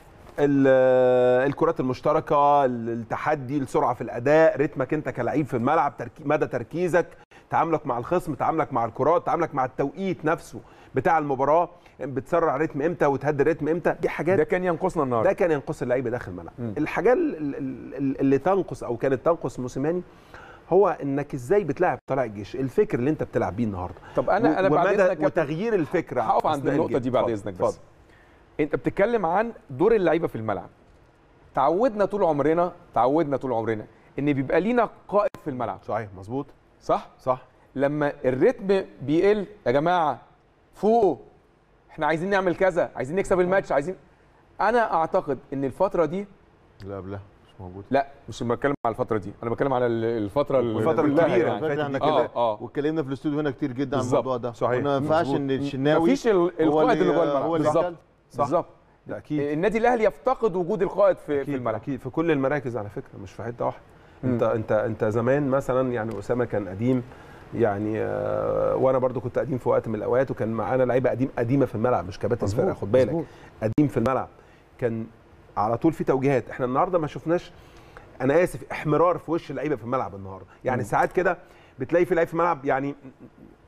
ال- الكرات المشتركه التحدي السرعه في الاداء رتمك انت كلعيب في الملعب تركي مدى تركيزك تعاملك مع الخصم تعاملك مع الكرات تعاملك مع التوقيت نفسه بتاع المباراه بتسرع رتم امتى وتهدي رتم امتى دي حاجات ده كان ينقصنا النهارده ده كان ينقص اللعيبه داخل الملعب مم. الحاجه ال- ال- ال- اللي تنقص او كانت تنقص موسيماني هو انك ازاي بتلعب طالع الجيش الفكر اللي انت بتلعب بيه النهارده طب انا انا بعد ومدى اذنك يا كابتن، وتغيير الفكره هقف عند أثناء النقطه الجيم. دي بعد اتفضل، اذنك بس اتفضل. انت بتتكلم عن دور اللعيبه في الملعب تعودنا طول عمرنا تعودنا طول عمرنا ان بيبقى لينا قائد في الملعب صحيح مظبوط صح صح لما الريتم بيقل يا جماعه فوقوا احنا عايزين نعمل كذا عايزين نكسب الماتش عايزين انا اعتقد ان الفتره دي لا قبلها مش موجود لا مش بتكلم على الفتره دي انا بتكلم على ال- الفتره ال- الفترة كلها الكبيرة. يعني. فاكر احنا اه كده اه واتكلمنا في الاستوديو هنا كتير جدا عن بالظبط. الموضوع ده صحيح. وما ينفعش مظبوط. ان الشناوي مفيش ال- هو القائد اللي جوه الملعب هو اللي بالظبط يتكلم. صح. بالظبط ده اكيد النادي الاهلي يفتقد وجود القائد في, في اكيد الملعب اكيد في كل المراكز على فكره مش في حته واحده مم. انت انت انت زمان مثلا يعني اسامه كان قديم يعني آه، وانا برضو كنت قديم في وقت من الاوقات وكان معانا لعيبه قديم قديمه في الملعب مش كباتن مظبوط، فرقه خد بالك مظبوط. قديم في الملعب كان على طول في توجيهات احنا النهارده ما شفناش انا اسف احمرار في وش اللعيبه في الملعب النهارده يعني مم. ساعات كده بتلاقي في لعيب في الملعب يعني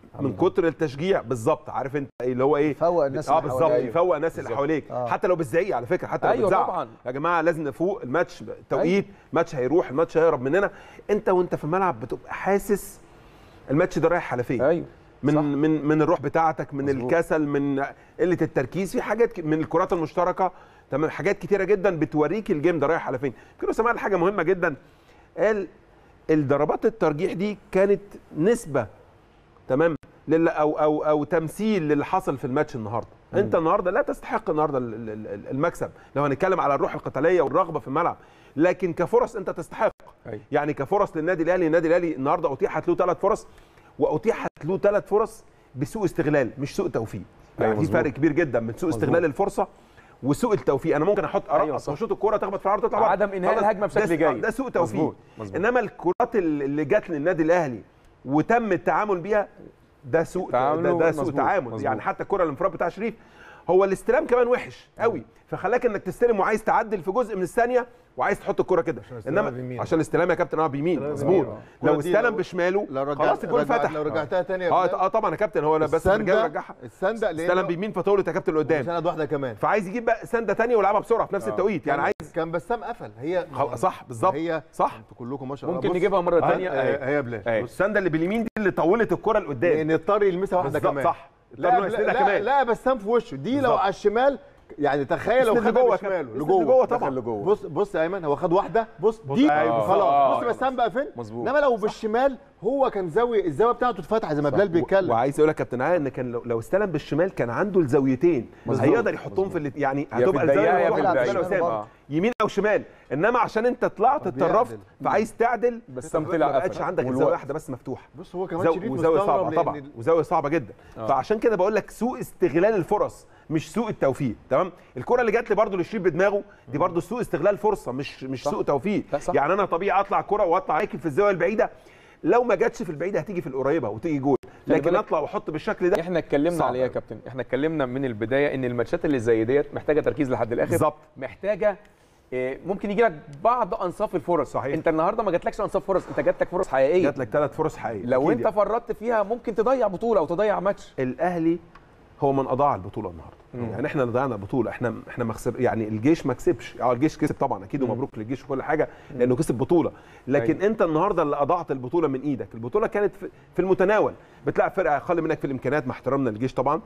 من كتر التشجيع بالظبط عارف انت اللي هو ايه فوق الناس اه اللي بالظبط حواليك. يفوق الناس اللي بالظبط. حواليك آه. حتى لو بالزعيق على فكره حتى لو أيوة بتزعق. طبعاً. يا جماعه لازم نفوق الماتش توقيت الماتش هيروح الماتش هيهرب مننا انت وانت في الملعب بتبقى حاسس الماتش ده رايح على فين ايوه من صح. من من الروح بتاعتك من مظبوط. الكسل من قله التركيز في حاجات ك- من الكرات المشتركه تمام حاجات كتيره جدا بتوريك الجيم ده رايح على فين كده سمعنا حاجه مهمه جدا قال الضربات الترجيح دي كانت نسبه تمام لل او او او تمثيل للي حصل في الماتش النهارده انت النهارده لا تستحق النهارده ال- ال- ال- المكسب لو هنتكلم على الروح القتاليه والرغبه في الملعب لكن كفرص انت تستحق أيوة. يعني كفرص للنادي الاهلي النادي الاهلي النهارده اتيحت له ثلاث فرص واتيحت له ثلاث فرص بسوء استغلال مش سوء توفيق يعني أيوة في مظبوط. فرق كبير جدا من سوء مظبوط. استغلال الفرصه وسوء التوفيق انا ممكن احط ارقص أيوة صح. واشوط الكوره تخبط في العرض تطلع بره. عدم إنهاء خلاص، الهجمة ده بشكل س- جيد. ده سوء توفيق مظبوط. مظبوط. انما الكرات اللي جت للنادي الاهلي وتم التعامل بيها ده سوء ده, تعامله ده سوء مظبوط. تعامل مظبوط. يعني حتى الكره الانفراد بتاع شريف هو الاستلام كمان وحش قوي فخلاك انك تستلم وعايز تعدل في جزء من الثانيه وعايز تحط الكره كده الاستلام بيمين. عشان الاستلام يا كابتن اه بيمين مظبوط الكرة لو دي استلم لو- بشماله لو رجعت خلاص الجول رجع- فتح لو رجعتها تاني يا اه بلال، اه طبعا يا كابتن هو بس رجع السندة رجعها السندة لأنه- استلم بيمين فطولت يا كابتن لقدام سند واحده كمان فعايز يجيب بقى سنده ثانيه ويلعبها بسرعه في نفس التوقيت يعني عايز كان بسام قفل هي خل- صح بالظبط هي صح انتوا كلكم ما شاء الله ممكن بص، نجيبها مره آه، ثانيه آه، هي بلال أيوة. والسنده اللي باليمين دي اللي طولت الكره لقدام لان اضطر يلمسها واحده بالظبط، كمان صح. لا اضطر لا, يسندها لا, كمان. لا بسام في وشه دي لو بالظبط. على الشمال يعني تخيل لو يسند خدها لجوه بشماله كابتن. يسند لجوه طبعا. دخل لجوه. بص بص يا ايمن هو خد واحده بص دي أيوة. خلاص آه. بص بسام بقى فين مظبوط. انما لو بالشمال هو كان زاويه الزاويه بتاعته اتفتح زي ما بلال بيتكلم وعايز اقول لك يا كابتن عادل ان كان لو, لو استلم بالشمال كان عنده الزاويتين مظبوط. هيقدر يحطهم في الات- يعني يا في هتبقى الضيقة الزاويه يا في مفتوحة البعيد. بالنسبة لوسام. آه. يمين او شمال انما عشان انت طلعت بيعدل. اتطرفت فعايز تعدل بسام ما طلع بقتش قفل. عندك والوقت. الزاويه واحده بس مفتوحه بص هو كمان زاو- شريف وزاويه مستغرب صعبه لأن طبعا وزاويه صعبه جدا آه. فعشان كده بقول لك سوء استغلال الفرص مش سوء التوفيق تمام الكره اللي جات لي برده لشريف بدماغه دي برده سوء استغلال فرصه مش مش صح. سوء توفيق لا، صح. يعني انا طبيعي اطلع كره واطلع راكب في الزاويه البعيده لو ما جاتش في البعيده هتيجي في القريبه وتيجي جول لكن بالك- اطلع واحط بالشكل ده احنا اتكلمنا صعب عليه يا أوي. كابتن احنا اتكلمنا من البدايه ان الماتشات اللي زي ديت محتاجه تركيز لحد الاخر بالظبط. محتاجه إيه، ممكن يجي لك بعض انصاف الفرص صحيح. انت النهارده ما جاتلكش انصاف فرص انت جاتلك فرص حقيقيه جات لك ثلاث فرص حقيقيه لو أكيد انت يعني. فرطت فيها ممكن تضيع بطوله او تضيع ماتش الاهلي هو من اضاع البطوله النهارده يعني احنا اللي ضيعنا البطوله احنا احنا ما خسر يعني الجيش ما كسبش اه الجيش كسب طبعا اكيد ومبروك للجيش وكل حاجه لانه كسب بطوله لكن أيوة. انت النهارده اللي اضعت البطوله من ايدك البطوله كانت في, في المتناول بتلعب فرقه اقل منك في الامكانيات مع احترامنا للجيش طبعا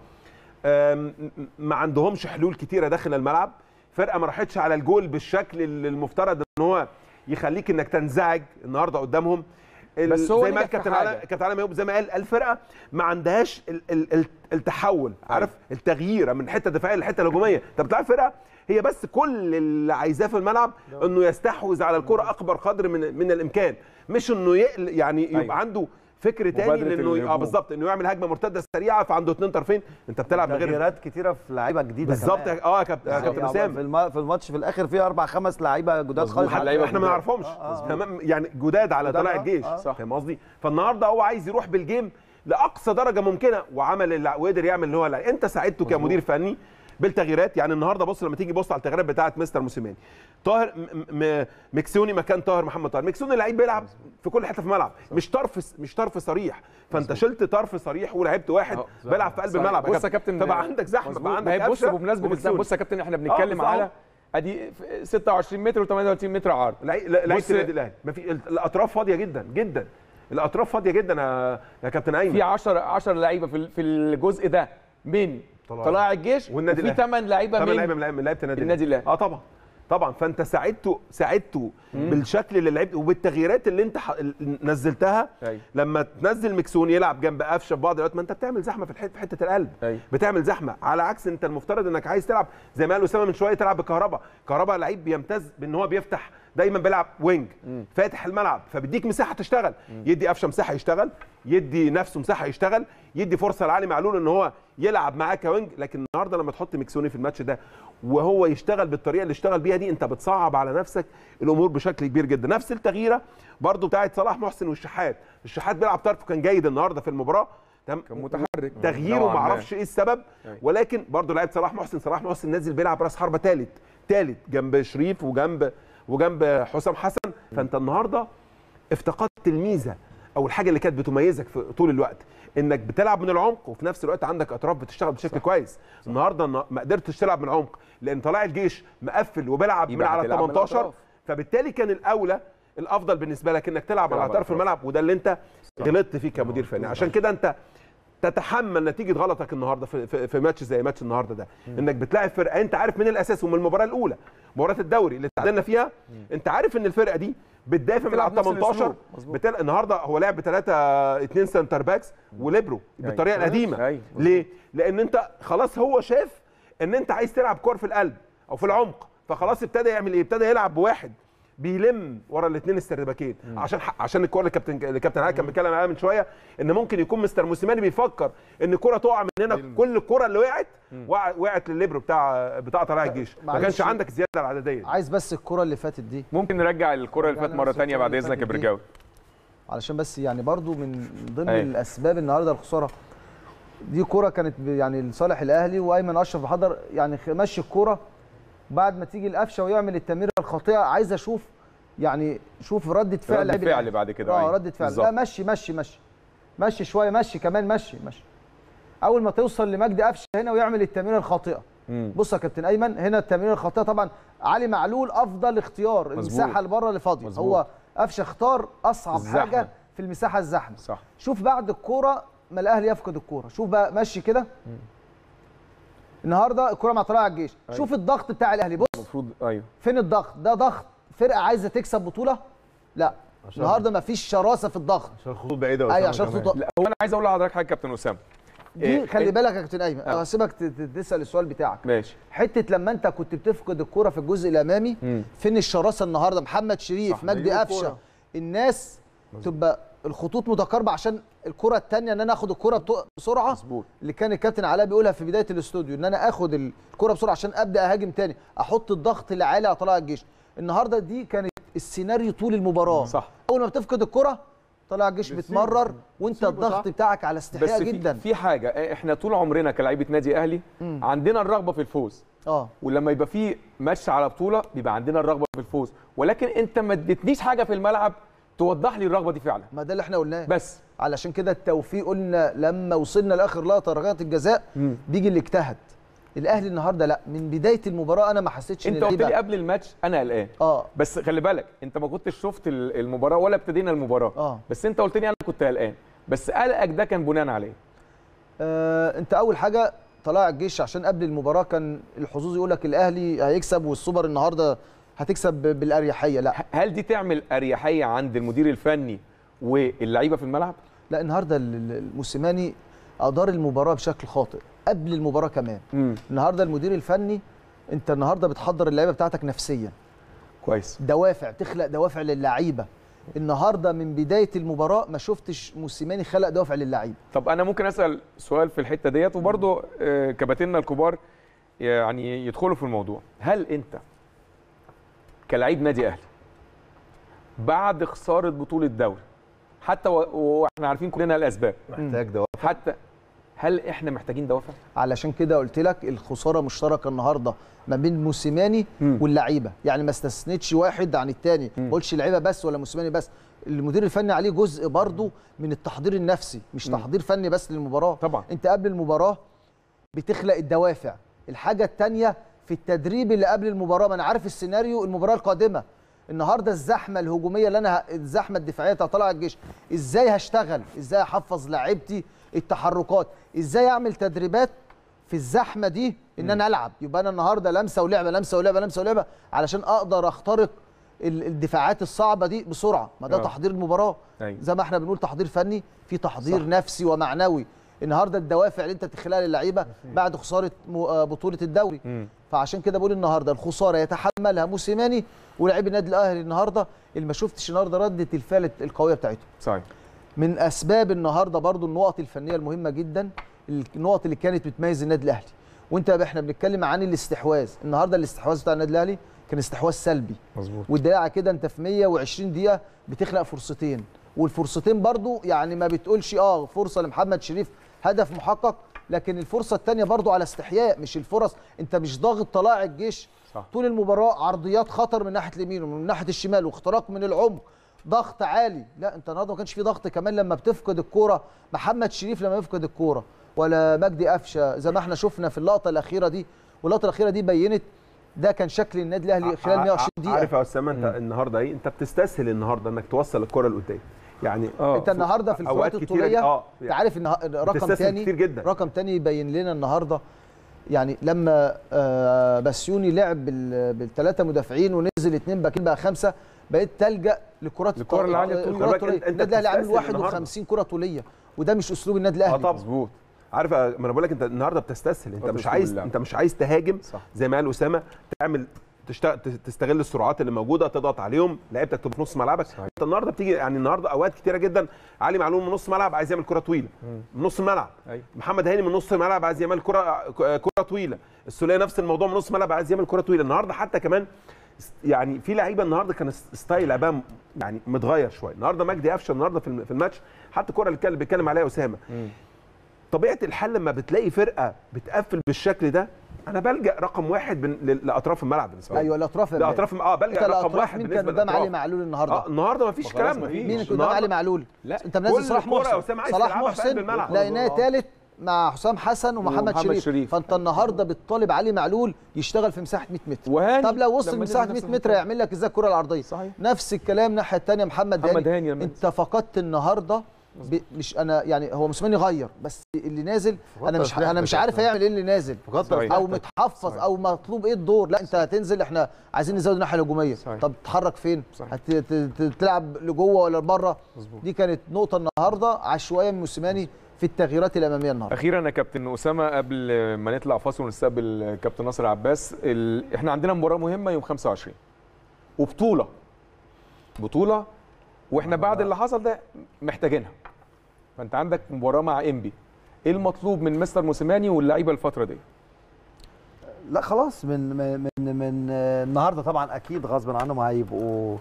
آم، م- ما عندهمش حلول كتيره داخل الملعب فرقه ما راحتش على الجول بالشكل اللي المفترض ان هو يخليك انك تنزعج النهارده قدامهم ال- بس هو زي ما نجح قال في كابتن حاجة. علاء كابتن علاء ميوب زي ما قال الفرقه ما عندهاش ال ال ال التحول عارف التغيير من حته دفاعيه لحته هجوميه انت بتلعب فرقه هي بس كل اللي عايزاه في الملعب انه يستحوذ على الكره اكبر قدر من من الامكان مش انه يقل يعني يبقى أيوة. عنده فكر تاني مبادرة لانه اه الهجوم. بالظبط انه يعمل هجمه مرتده سريعه فعنده اثنين طرفين انت بتلعب من غير تغييرات كتيره في لعيبه جديده بالظبط كمان. اه يا كابتن يا يعني كابتن في اسامه الم- في الماتش في الاخر في اربع خمس لعيبه جداد خالص وحتى لعيبة احنا ما جداد. نعرفهمش آه، آه. تمام يعني جداد على جداد، طلائع آه، الجيش آه. صح. فاهم قصدي فالنهارده هو عايز يروح بالجيم لاقصى درجه ممكنه وعمل اللي وقدر يعمل اللي هو اللي. انت ساعدته كمدير فني بالتغييرات يعني النهارده بص لما تيجي بص على التغييرات بتاعه مستر موسيماني طاهر م- م- مكسوني مكان طاهر محمد طاهر مكسوني لعيب بيلعب في كل حته في الملعب مش طرف مش طرف صريح فانت شلت طرف صريح ولعبت واحد آه، بيلعب في قلب صحيح. الملعب بص يا كابتن فبقى عندك زحمه مظبوط. بقى ما عندك هي بص قفشة بمناسبه الزحمه ومكسوني. بص يا كابتن احنا بنتكلم بالظبط. على ادي 26 متر و38 متر عرض لعي- لعيبه بص- النادي الاهلي ما في الاطراف فاضيه جدا جدا الاطراف فاضيه جدا يا يا كابتن ايمن في 10 10 لعيبه في ال- في الجزء ده من طلائع. طلائع الجيش والنادي وفي الأهلي. 8 لعيبه ثمان لعيبه من من لعيبه من لعيبه النادي النادي الأهلي. اه طبعا طبعا فانت ساعدته ساعدته بالشكل اللي لعبت وبالتغييرات اللي انت ح... نزلتها أيوة. لما تنزل مكسون يلعب جنب قفشه في بعض الوقت ما انت بتعمل زحمه في الحته في حته القلب أيوة. بتعمل زحمه على عكس انت المفترض انك عايز تلعب زي ما قال اسامه من شويه تلعب بكهرباء كهرباء لعيب بيمتاز بان هو بيفتح دايما بيلعب وينج فاتح الملعب فبيديك مساحه تشتغل يدي قفشه مساحه يشتغل يدي نفسه مساحه يشتغل يدي فرصه لعلي معلول ان هو يلعب معاه كوينج لكن النهارده لما تحط مكسوني في الماتش ده وهو يشتغل بالطريقه اللي اشتغل بيها دي انت بتصعب على نفسك الامور بشكل كبير جدا نفس التغييره برضو بتاعت صلاح محسن والشحات الشحات بيلعب طرف كان جيد النهارده في المباراه تمام كان متحرك تغييره نوعاً ما ما. اعرفش ايه السبب أيوة. ولكن برضه لعيب صلاح محسن صلاح محسن نازل بيلعب راس حربه ثالث ثالث جنب شريف وجنب وجنب حسام حسن فانت النهارده افتقدت الميزه او الحاجه اللي كانت بتميزك في طول الوقت انك بتلعب من العمق وفي نفس الوقت عندك اطراف بتشتغل بشكل صح. كويس صح. النهارده النا- ما قدرتش تلعب من العمق لان طلائع الجيش مقفل وبيلعب من يبقى على هتلعب من 18 الأطراف. فبالتالي كان الاولى الافضل بالنسبه لك انك تلعب على تلعب على اطراف الأطراف. الملعب وده اللي انت غلطت فيه كمدير فني عشان كده انت تتحمل نتيجه غلطك النهارده في, في, في ماتش زي ماتش النهارده ده انك بتلاعب فرقه انت عارف من الاساس ومن المباراه الاولى مباراه الدوري اللي تعادلنا فيها انت عارف ان الفرقه دي بتدافع من على بتلعب نفس 18 الأسلوب. مظبوط. بتل... النهارده هو لعب بثلاثه اثنين سنتر باكس وليبرو بالطريقه أيوة. القديمه أيوة. ليه؟ لان انت خلاص هو شاف ان انت عايز تلعب كور في القلب او في العمق فخلاص ابتدى يعمل ايه؟ ابتدى يلعب بواحد بيلم ورا الاثنين السردباكين عشان عشان الكوره اللي كابتن اللي كابتن علي كان بيتكلم عليها من شويه ان ممكن يكون مستر موسيماني بيفكر ان الكوره تقع من هنا كل الكوره اللي وقعت وقع- وقعت لليبرو بتاع بتاع طلائع الجيش ما معلش. كانش عندك الزياده العدديه عايز بس الكره اللي فاتت دي ممكن نرجع الكره اللي فاتت رجعنا مره نفس ثانيه الكرة بعد اللي اذنك يا فاتت دي. برجاوي علشان بس يعني برضو من ضمن أيوة. الاسباب النهارده الخساره دي كرة كانت ب- يعني لصالح الاهلي وايمن اشرف حضر يعني خ- مشي الكرة بعد ما تيجي القفشه ويعمل التمريره الخاطئه عايز اشوف يعني شوف ردة فعل رد لعيب فعل الأهلي. بعد كده، اه أيوة. ردة فعل بالظبط. لا مشي مشي مشي مشي شويه مشي كمان مشي مشي اول ما توصل لمجدي قفشه هنا ويعمل التمريره الخاطئه مم. بص يا كابتن ايمن هنا التمريره الخاطئه طبعا علي معلول افضل اختيار المساحه اللي بره اللي فاضيه مظبوط. هو قفشه اختار اصعب الزحمة. حاجه في المساحه الزحمه صح شوف بعد الكوره ما الاهلي يفقد الكوره شوف بقى ماشي كده النهارده الكوره مع طلائع الجيش شوف الضغط بتاع الاهلي بص المفروض ايوه فين الضغط ده ضغط فرقه عايزه تكسب بطوله لا النهارده ما فيش شراسه في الضغط عشان الخطوط بعيده ايوه وأسامة عشان كمان. خطوط لا هو انا عايز اقول لحضرتك حاجه كابتن اسامه دي إيه، خلي إيه؟ بالك يا كابتن ايمن آه. هسيبك ت- ت- تسال السؤال بتاعك ماشي حته لما انت كنت بتفقد الكوره في الجزء الامامي مم. فين الشراسه النهارده محمد شريف صح، مجدي هي قفشه الكورة. الناس تبقى الخطوط متقاربه عشان الكره الثانيه ان انا اخد الكره بت- بسرعه مظبوط اللي كان الكابتن علاء بيقولها في بدايه الاستوديو ان انا اخد الكره بسرعه عشان ابدا اهاجم تاني احط الضغط اللي عالي على طلائع الجيش النهارده دي كانت السيناريو طول المباراه صح اول ما بتفقد الكره طلائع الجيش بتسيبه. بتمرر وانت بتسيبه، الضغط صح. بتاعك على بس استحياء في, جدا في حاجه احنا طول عمرنا كلاعيبه نادي اهلي عندنا الرغبه في الفوز اه ولما يبقى في ماتش على بطوله بيبقى عندنا الرغبه في الفوز ولكن انت ما اديتنيش حاجه في الملعب توضح لي الرغبه دي فعلا ما ده اللي احنا قلناه بس علشان كده التوفيق قلنا لما وصلنا لاخر لقطه ركلات الجزاء مم. بيجي اللي اجتهد الاهلي النهارده لا من بدايه المباراه انا ما حسيتش ان انت قلت لي اللعيبه قبل الماتش انا قلقان اه بس خلي بالك انت ما كنتش شفت ال- المباراه ولا ابتدينا المباراه اه بس انت قلت لي انا كنت قلقان بس قلقك ده كان بناء على ايه آه، انت اول حاجه طلع الجيش عشان قبل المباراه كان الحظوظ يقول لك الاهلي هيكسب والسوبر النهارده هتكسب ب- بالاريحيه لا هل دي تعمل اريحيه عند المدير الفني واللعيبه في الملعب لا النهارده ال- ال- الموسيماني ادار المباراه بشكل خاطئ قبل المباراه كمان امم النهارده المدير الفني انت النهارده بتحضر اللعيبه بتاعتك نفسيا كويس دوافع تخلق دوافع للعيبه النهارده من بدايه المباراه ما شفتش موسيماني خلق دوافع للعيبه طب انا ممكن اسال سؤال في الحته ديت وبرضه آه، كباتننا الكبار يعني يدخلوا في الموضوع هل انت كلاعب نادي اهلي بعد خساره بطوله دوري حتى و- واحنا عارفين كلنا الاسباب محتاج دوافع حتى هل احنا محتاجين دوافع علشان كده قلت لك الخساره مشتركه النهارده ما بين موسيماني مم. واللعيبه يعني ما استثنتش واحد عن الثاني مم. ما قلتش لعيبه بس ولا موسيماني بس المدير الفني عليه جزء برضه من التحضير النفسي مش مم. تحضير فني بس للمباراه طبعا انت قبل المباراه بتخلق الدوافع الحاجه الثانيه في التدريب اللي قبل المباراه ما انا عارف السيناريو المباراه القادمه النهارده الزحمه الهجوميه اللي انا ه- الزحمه الدفاعيه بتاع طلائع الجيش ازاي هشتغل ازاي احفظ لاعيبتي التحركات ازاي اعمل تدريبات في الزحمه دي ان انا العب يبقى انا النهارده لمسه ولعبه لمسه ولعبه لمسه ولعبه علشان اقدر اخترق ال- الدفاعات الصعبه دي بسرعه ما ده آه. تحضير المباراه أيوة. زي ما احنا بنقول تحضير فني في تحضير صح. صح. نفسي ومعنوي النهارده الدوافع اللي انت بتخلقها للعيبه بعد خساره م- آه بطوله الدوري مم. فعشان كده بقول النهارده الخساره يتحملها موسيماني ولاعيب النادي الاهلي النهارده اللي ما شفتش النهارده رده الفعل القويه بتاعتهم صحيح من اسباب النهارده برضو النقط الفنيه المهمه جدا النقط اللي كانت بتميز النادي الاهلي وانت احنا بنتكلم عن الاستحواذ النهارده الاستحواذ بتاع النادي الاهلي كان استحواذ سلبي مظبوط والدقيقه على كده انت في 120 دقيقه بتخلق فرصتين والفرصتين برضو يعني ما بتقولش اه فرصه لمحمد شريف هدف محقق لكن الفرصه الثانيه برضو على استحياء مش الفرص انت مش ضاغط طلائع الجيش صح. طول المباراه عرضيات خطر من ناحيه اليمين ومن ناحيه الشمال واختراق من العمق ضغط عالي لا انت النهارده ما كانش في ضغط كمان لما بتفقد الكوره محمد شريف لما يفقد الكوره ولا مجدي قفشه زي ما احنا شفنا في اللقطه الاخيره دي واللقطه الاخيره دي بينت ده كان شكل النادي الاهلي خلال 120 دقيقه عارف يا اسامه انت النهارده ايه انت بتستسهل النهارده انك توصل الكره لقدام يعني اه انت النهارده في أوقات الكرات كتيرة الطوليه اه انت عارف ان رقم بتستسهل تاني كتير جدا. رقم تاني يبين لنا النهارده يعني لما آه، بسيوني لعب بالثلاثه مدافعين ونزل اثنين باكين بقى خمسه بقيت تلجا للكرات الكرة اللي عالية طول. الكرات خلي الطوليه بالك انت- النادي الاهلي عامل بتستسهل النهاردة. 51 كره طوليه وده مش اسلوب النادي اه الاهلي طبعا مظبوط عارف ما انا بقول لك انت النهارده بتستسهل انت ده مش أسلوب عايز اللعب. انت مش عايز تهاجم صح. زي ما قال اسامه تعمل تشتغل تستغل السرعات اللي موجوده تضغط عليهم لعيبتك تبقى في نص ملعبك صحيح. انت النهارده بتيجي يعني النهارده اوقات كتيره جدا علي معلول من نص ملعب عايز يعمل كره طويله من نص الملعب أيوة. محمد هاني من نص الملعب عايز يعمل كره كره طويله السوليه نفس الموضوع من نص الملعب عايز يعمل كره طويله النهارده حتى كمان يعني في لعيبه النهارده كان ستايل لعبها يعني متغير شويه النهارده مجدي قفشه النهارده في الم- في الماتش حتى الكره اللي كان بيتكلم عليها اسامه طبيعه الحال لما بتلاقي فرقه بتقفل بالشكل ده انا بلجا رقم واحد بن... ل- لاطراف الملعب بالنسبه لي ايوه الاطراف يا بلال. لاطراف اه انت بلجا رقم الاطراف واحد مين بالنسبه كان قدام علي للأطراف. معلول النهارده اه النهارده مفيش خلاص كلام مفيش. مين قدام علي معلول لا انت منزل كل صلاح كرة يا محسن أسامة عايز صلاح تلعبها في قلب محسن الملعب. لقيناه ثالث مع حسام حسن ومحمد ومحمد شريف. شريف. فانت النهارده بتطالب علي معلول يشتغل في مساحه 100 متر وهاني طب لو وصل لما مساحه نزل 100 نفس متر هيعمل لك ازاي الكره العرضيه صحيح. نفس الكلام الناحيه الثانيه محمد, محمد هاني لما انت فقدت النهارده ب... مش انا يعني هو موسيماني غير بس اللي نازل انا مش أسلحتك انا مش يا عارف أسامة. هيعمل ايه اللي نازل فقدت صحيح. او أسلحتك. متحفظ صحيح. او مطلوب ايه الدور لا انت هتنزل احنا عايزين نزود الناحيه الهجوميه صحيح. طب تتحرك فين صحيح. هتلعب لجوه ولا لبره مظبوط دي كانت نقطه النهارده عشوائيه من موسيماني في التغييرات الاماميه النهارده اخيرا يا كابتن اسامه قبل ما نطلع فاصل ونستقبل كابتن ناصر عباس ال... احنا عندنا مباراه مهمه يوم 25 وبطوله بطوله واحنا بعد اللي حصل ده محتاجينها فانت عندك مباراه مع انبي ايه المطلوب من مستر موسيماني واللعيبه الفتره دي لا خلاص من من من, من آه، النهارده طبعا اكيد غصب عنهم هيبقوا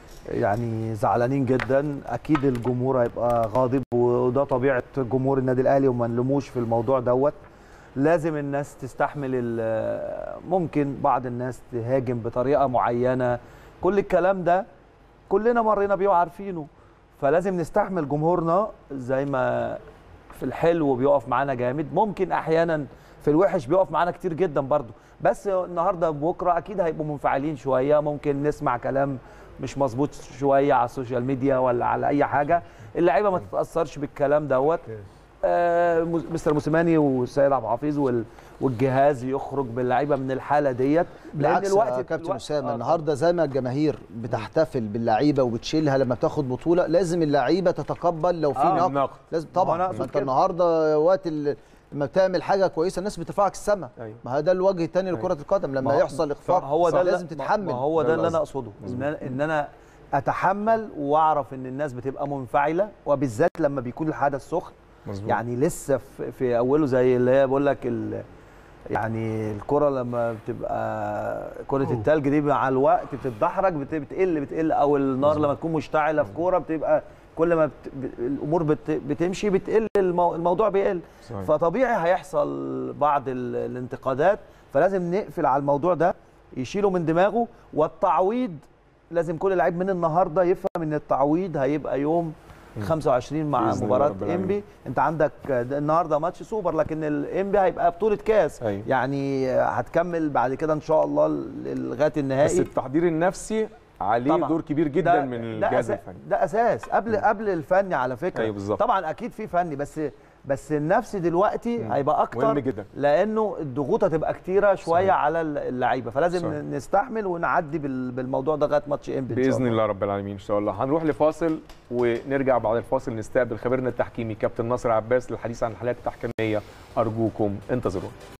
يعني زعلانين جدا اكيد الجمهور هيبقى غاضب وده طبيعه جمهور النادي الاهلي وما نلوموش في الموضوع دوت لازم الناس تستحمل ال- ممكن بعض الناس تهاجم بطريقه معينه كل الكلام ده كلنا مرينا بيه وعارفينه فلازم نستحمل جمهورنا زي ما في الحلو بيقف معانا جامد ممكن احيانا في الوحش بيقف معانا كتير جدا برضو بس النهارده بكره اكيد هيبقوا منفعلين شويه ممكن نسمع كلام مش مظبوط شويه على السوشيال ميديا ولا على اي حاجه اللعيبه ما تتاثرش بالكلام دوت آه مس- مستر موسيماني والسيد عبد الحفيظ وال- والجهاز يخرج باللعيبه من الحاله ديت بالعكس يا كابتن الوقت- اسامه آه، النهارده زي ما الجماهير بتحتفل باللعيبه وبتشيلها لما بتاخد بطوله لازم اللعيبه تتقبل لو في آه، نقد النقد. لازم ما هو طبعا أنا ما أقصد انت كده. النهارده وقت ال- لما بتعمل حاجه كويسه الناس بترفعك السما أيوة. ما هو ده الوجه الثاني لكره القدم لما ما هو- يحصل اخفاق هو ده اللي- لازم تتحمل ما هو ده ده اللي انا القصد. اقصده ان انا ان انا اتحمل واعرف ان الناس بتبقى منفعله وبالذات لما بيكون الحدث سخن مظبوط يعني لسه في, في اوله زي اللي هي بقول لك ال- يعني الكره لما بتبقى كره التلج دي مع الوقت بتتدحرج بت- بتقل بتقل او النار لما تكون مشتعله في كوره بتبقى كل ما بت... ب- الامور بت... بتمشي بتقل المو... الموضوع بيقل صحيح. فطبيعي هيحصل بعض ال... الانتقادات فلازم نقفل على الموضوع ده يشيله من دماغه والتعويض لازم كل لعيب من النهارده يفهم ان التعويض هيبقى يوم 25 مع بإذن الله مباراه رب العالمين. انبي انت عندك ده النهارده ماتش سوبر لكن الانبي هيبقى بطوله كاس أيوة. يعني هتكمل بعد كده ان شاء الله ل- لغايه بس النهائي التحضير النفسي عليه طبعا. دور كبير جدا ده- من ده الجهاز أسا- الفني ده اساس قبل قبل الفني على فكره أيوة بالظبط. طبعا اكيد في فني بس بس النفسي دلوقتي هيبقى اكتر مهم جدا. لانه الضغوط هتبقى كتيره شويه صحيح. على اللعيبه فلازم صحيح. نستحمل ونعدي بال- بالموضوع ده لغايه ماتش انبي إن شاء باذن الله رب العالمين ان شاء الله هنروح لفاصل ونرجع بعد الفاصل نستقبل خبيرنا التحكيمي كابتن ناصر عباس للحديث عن الحالات التحكيميه ارجوكم انتظرونا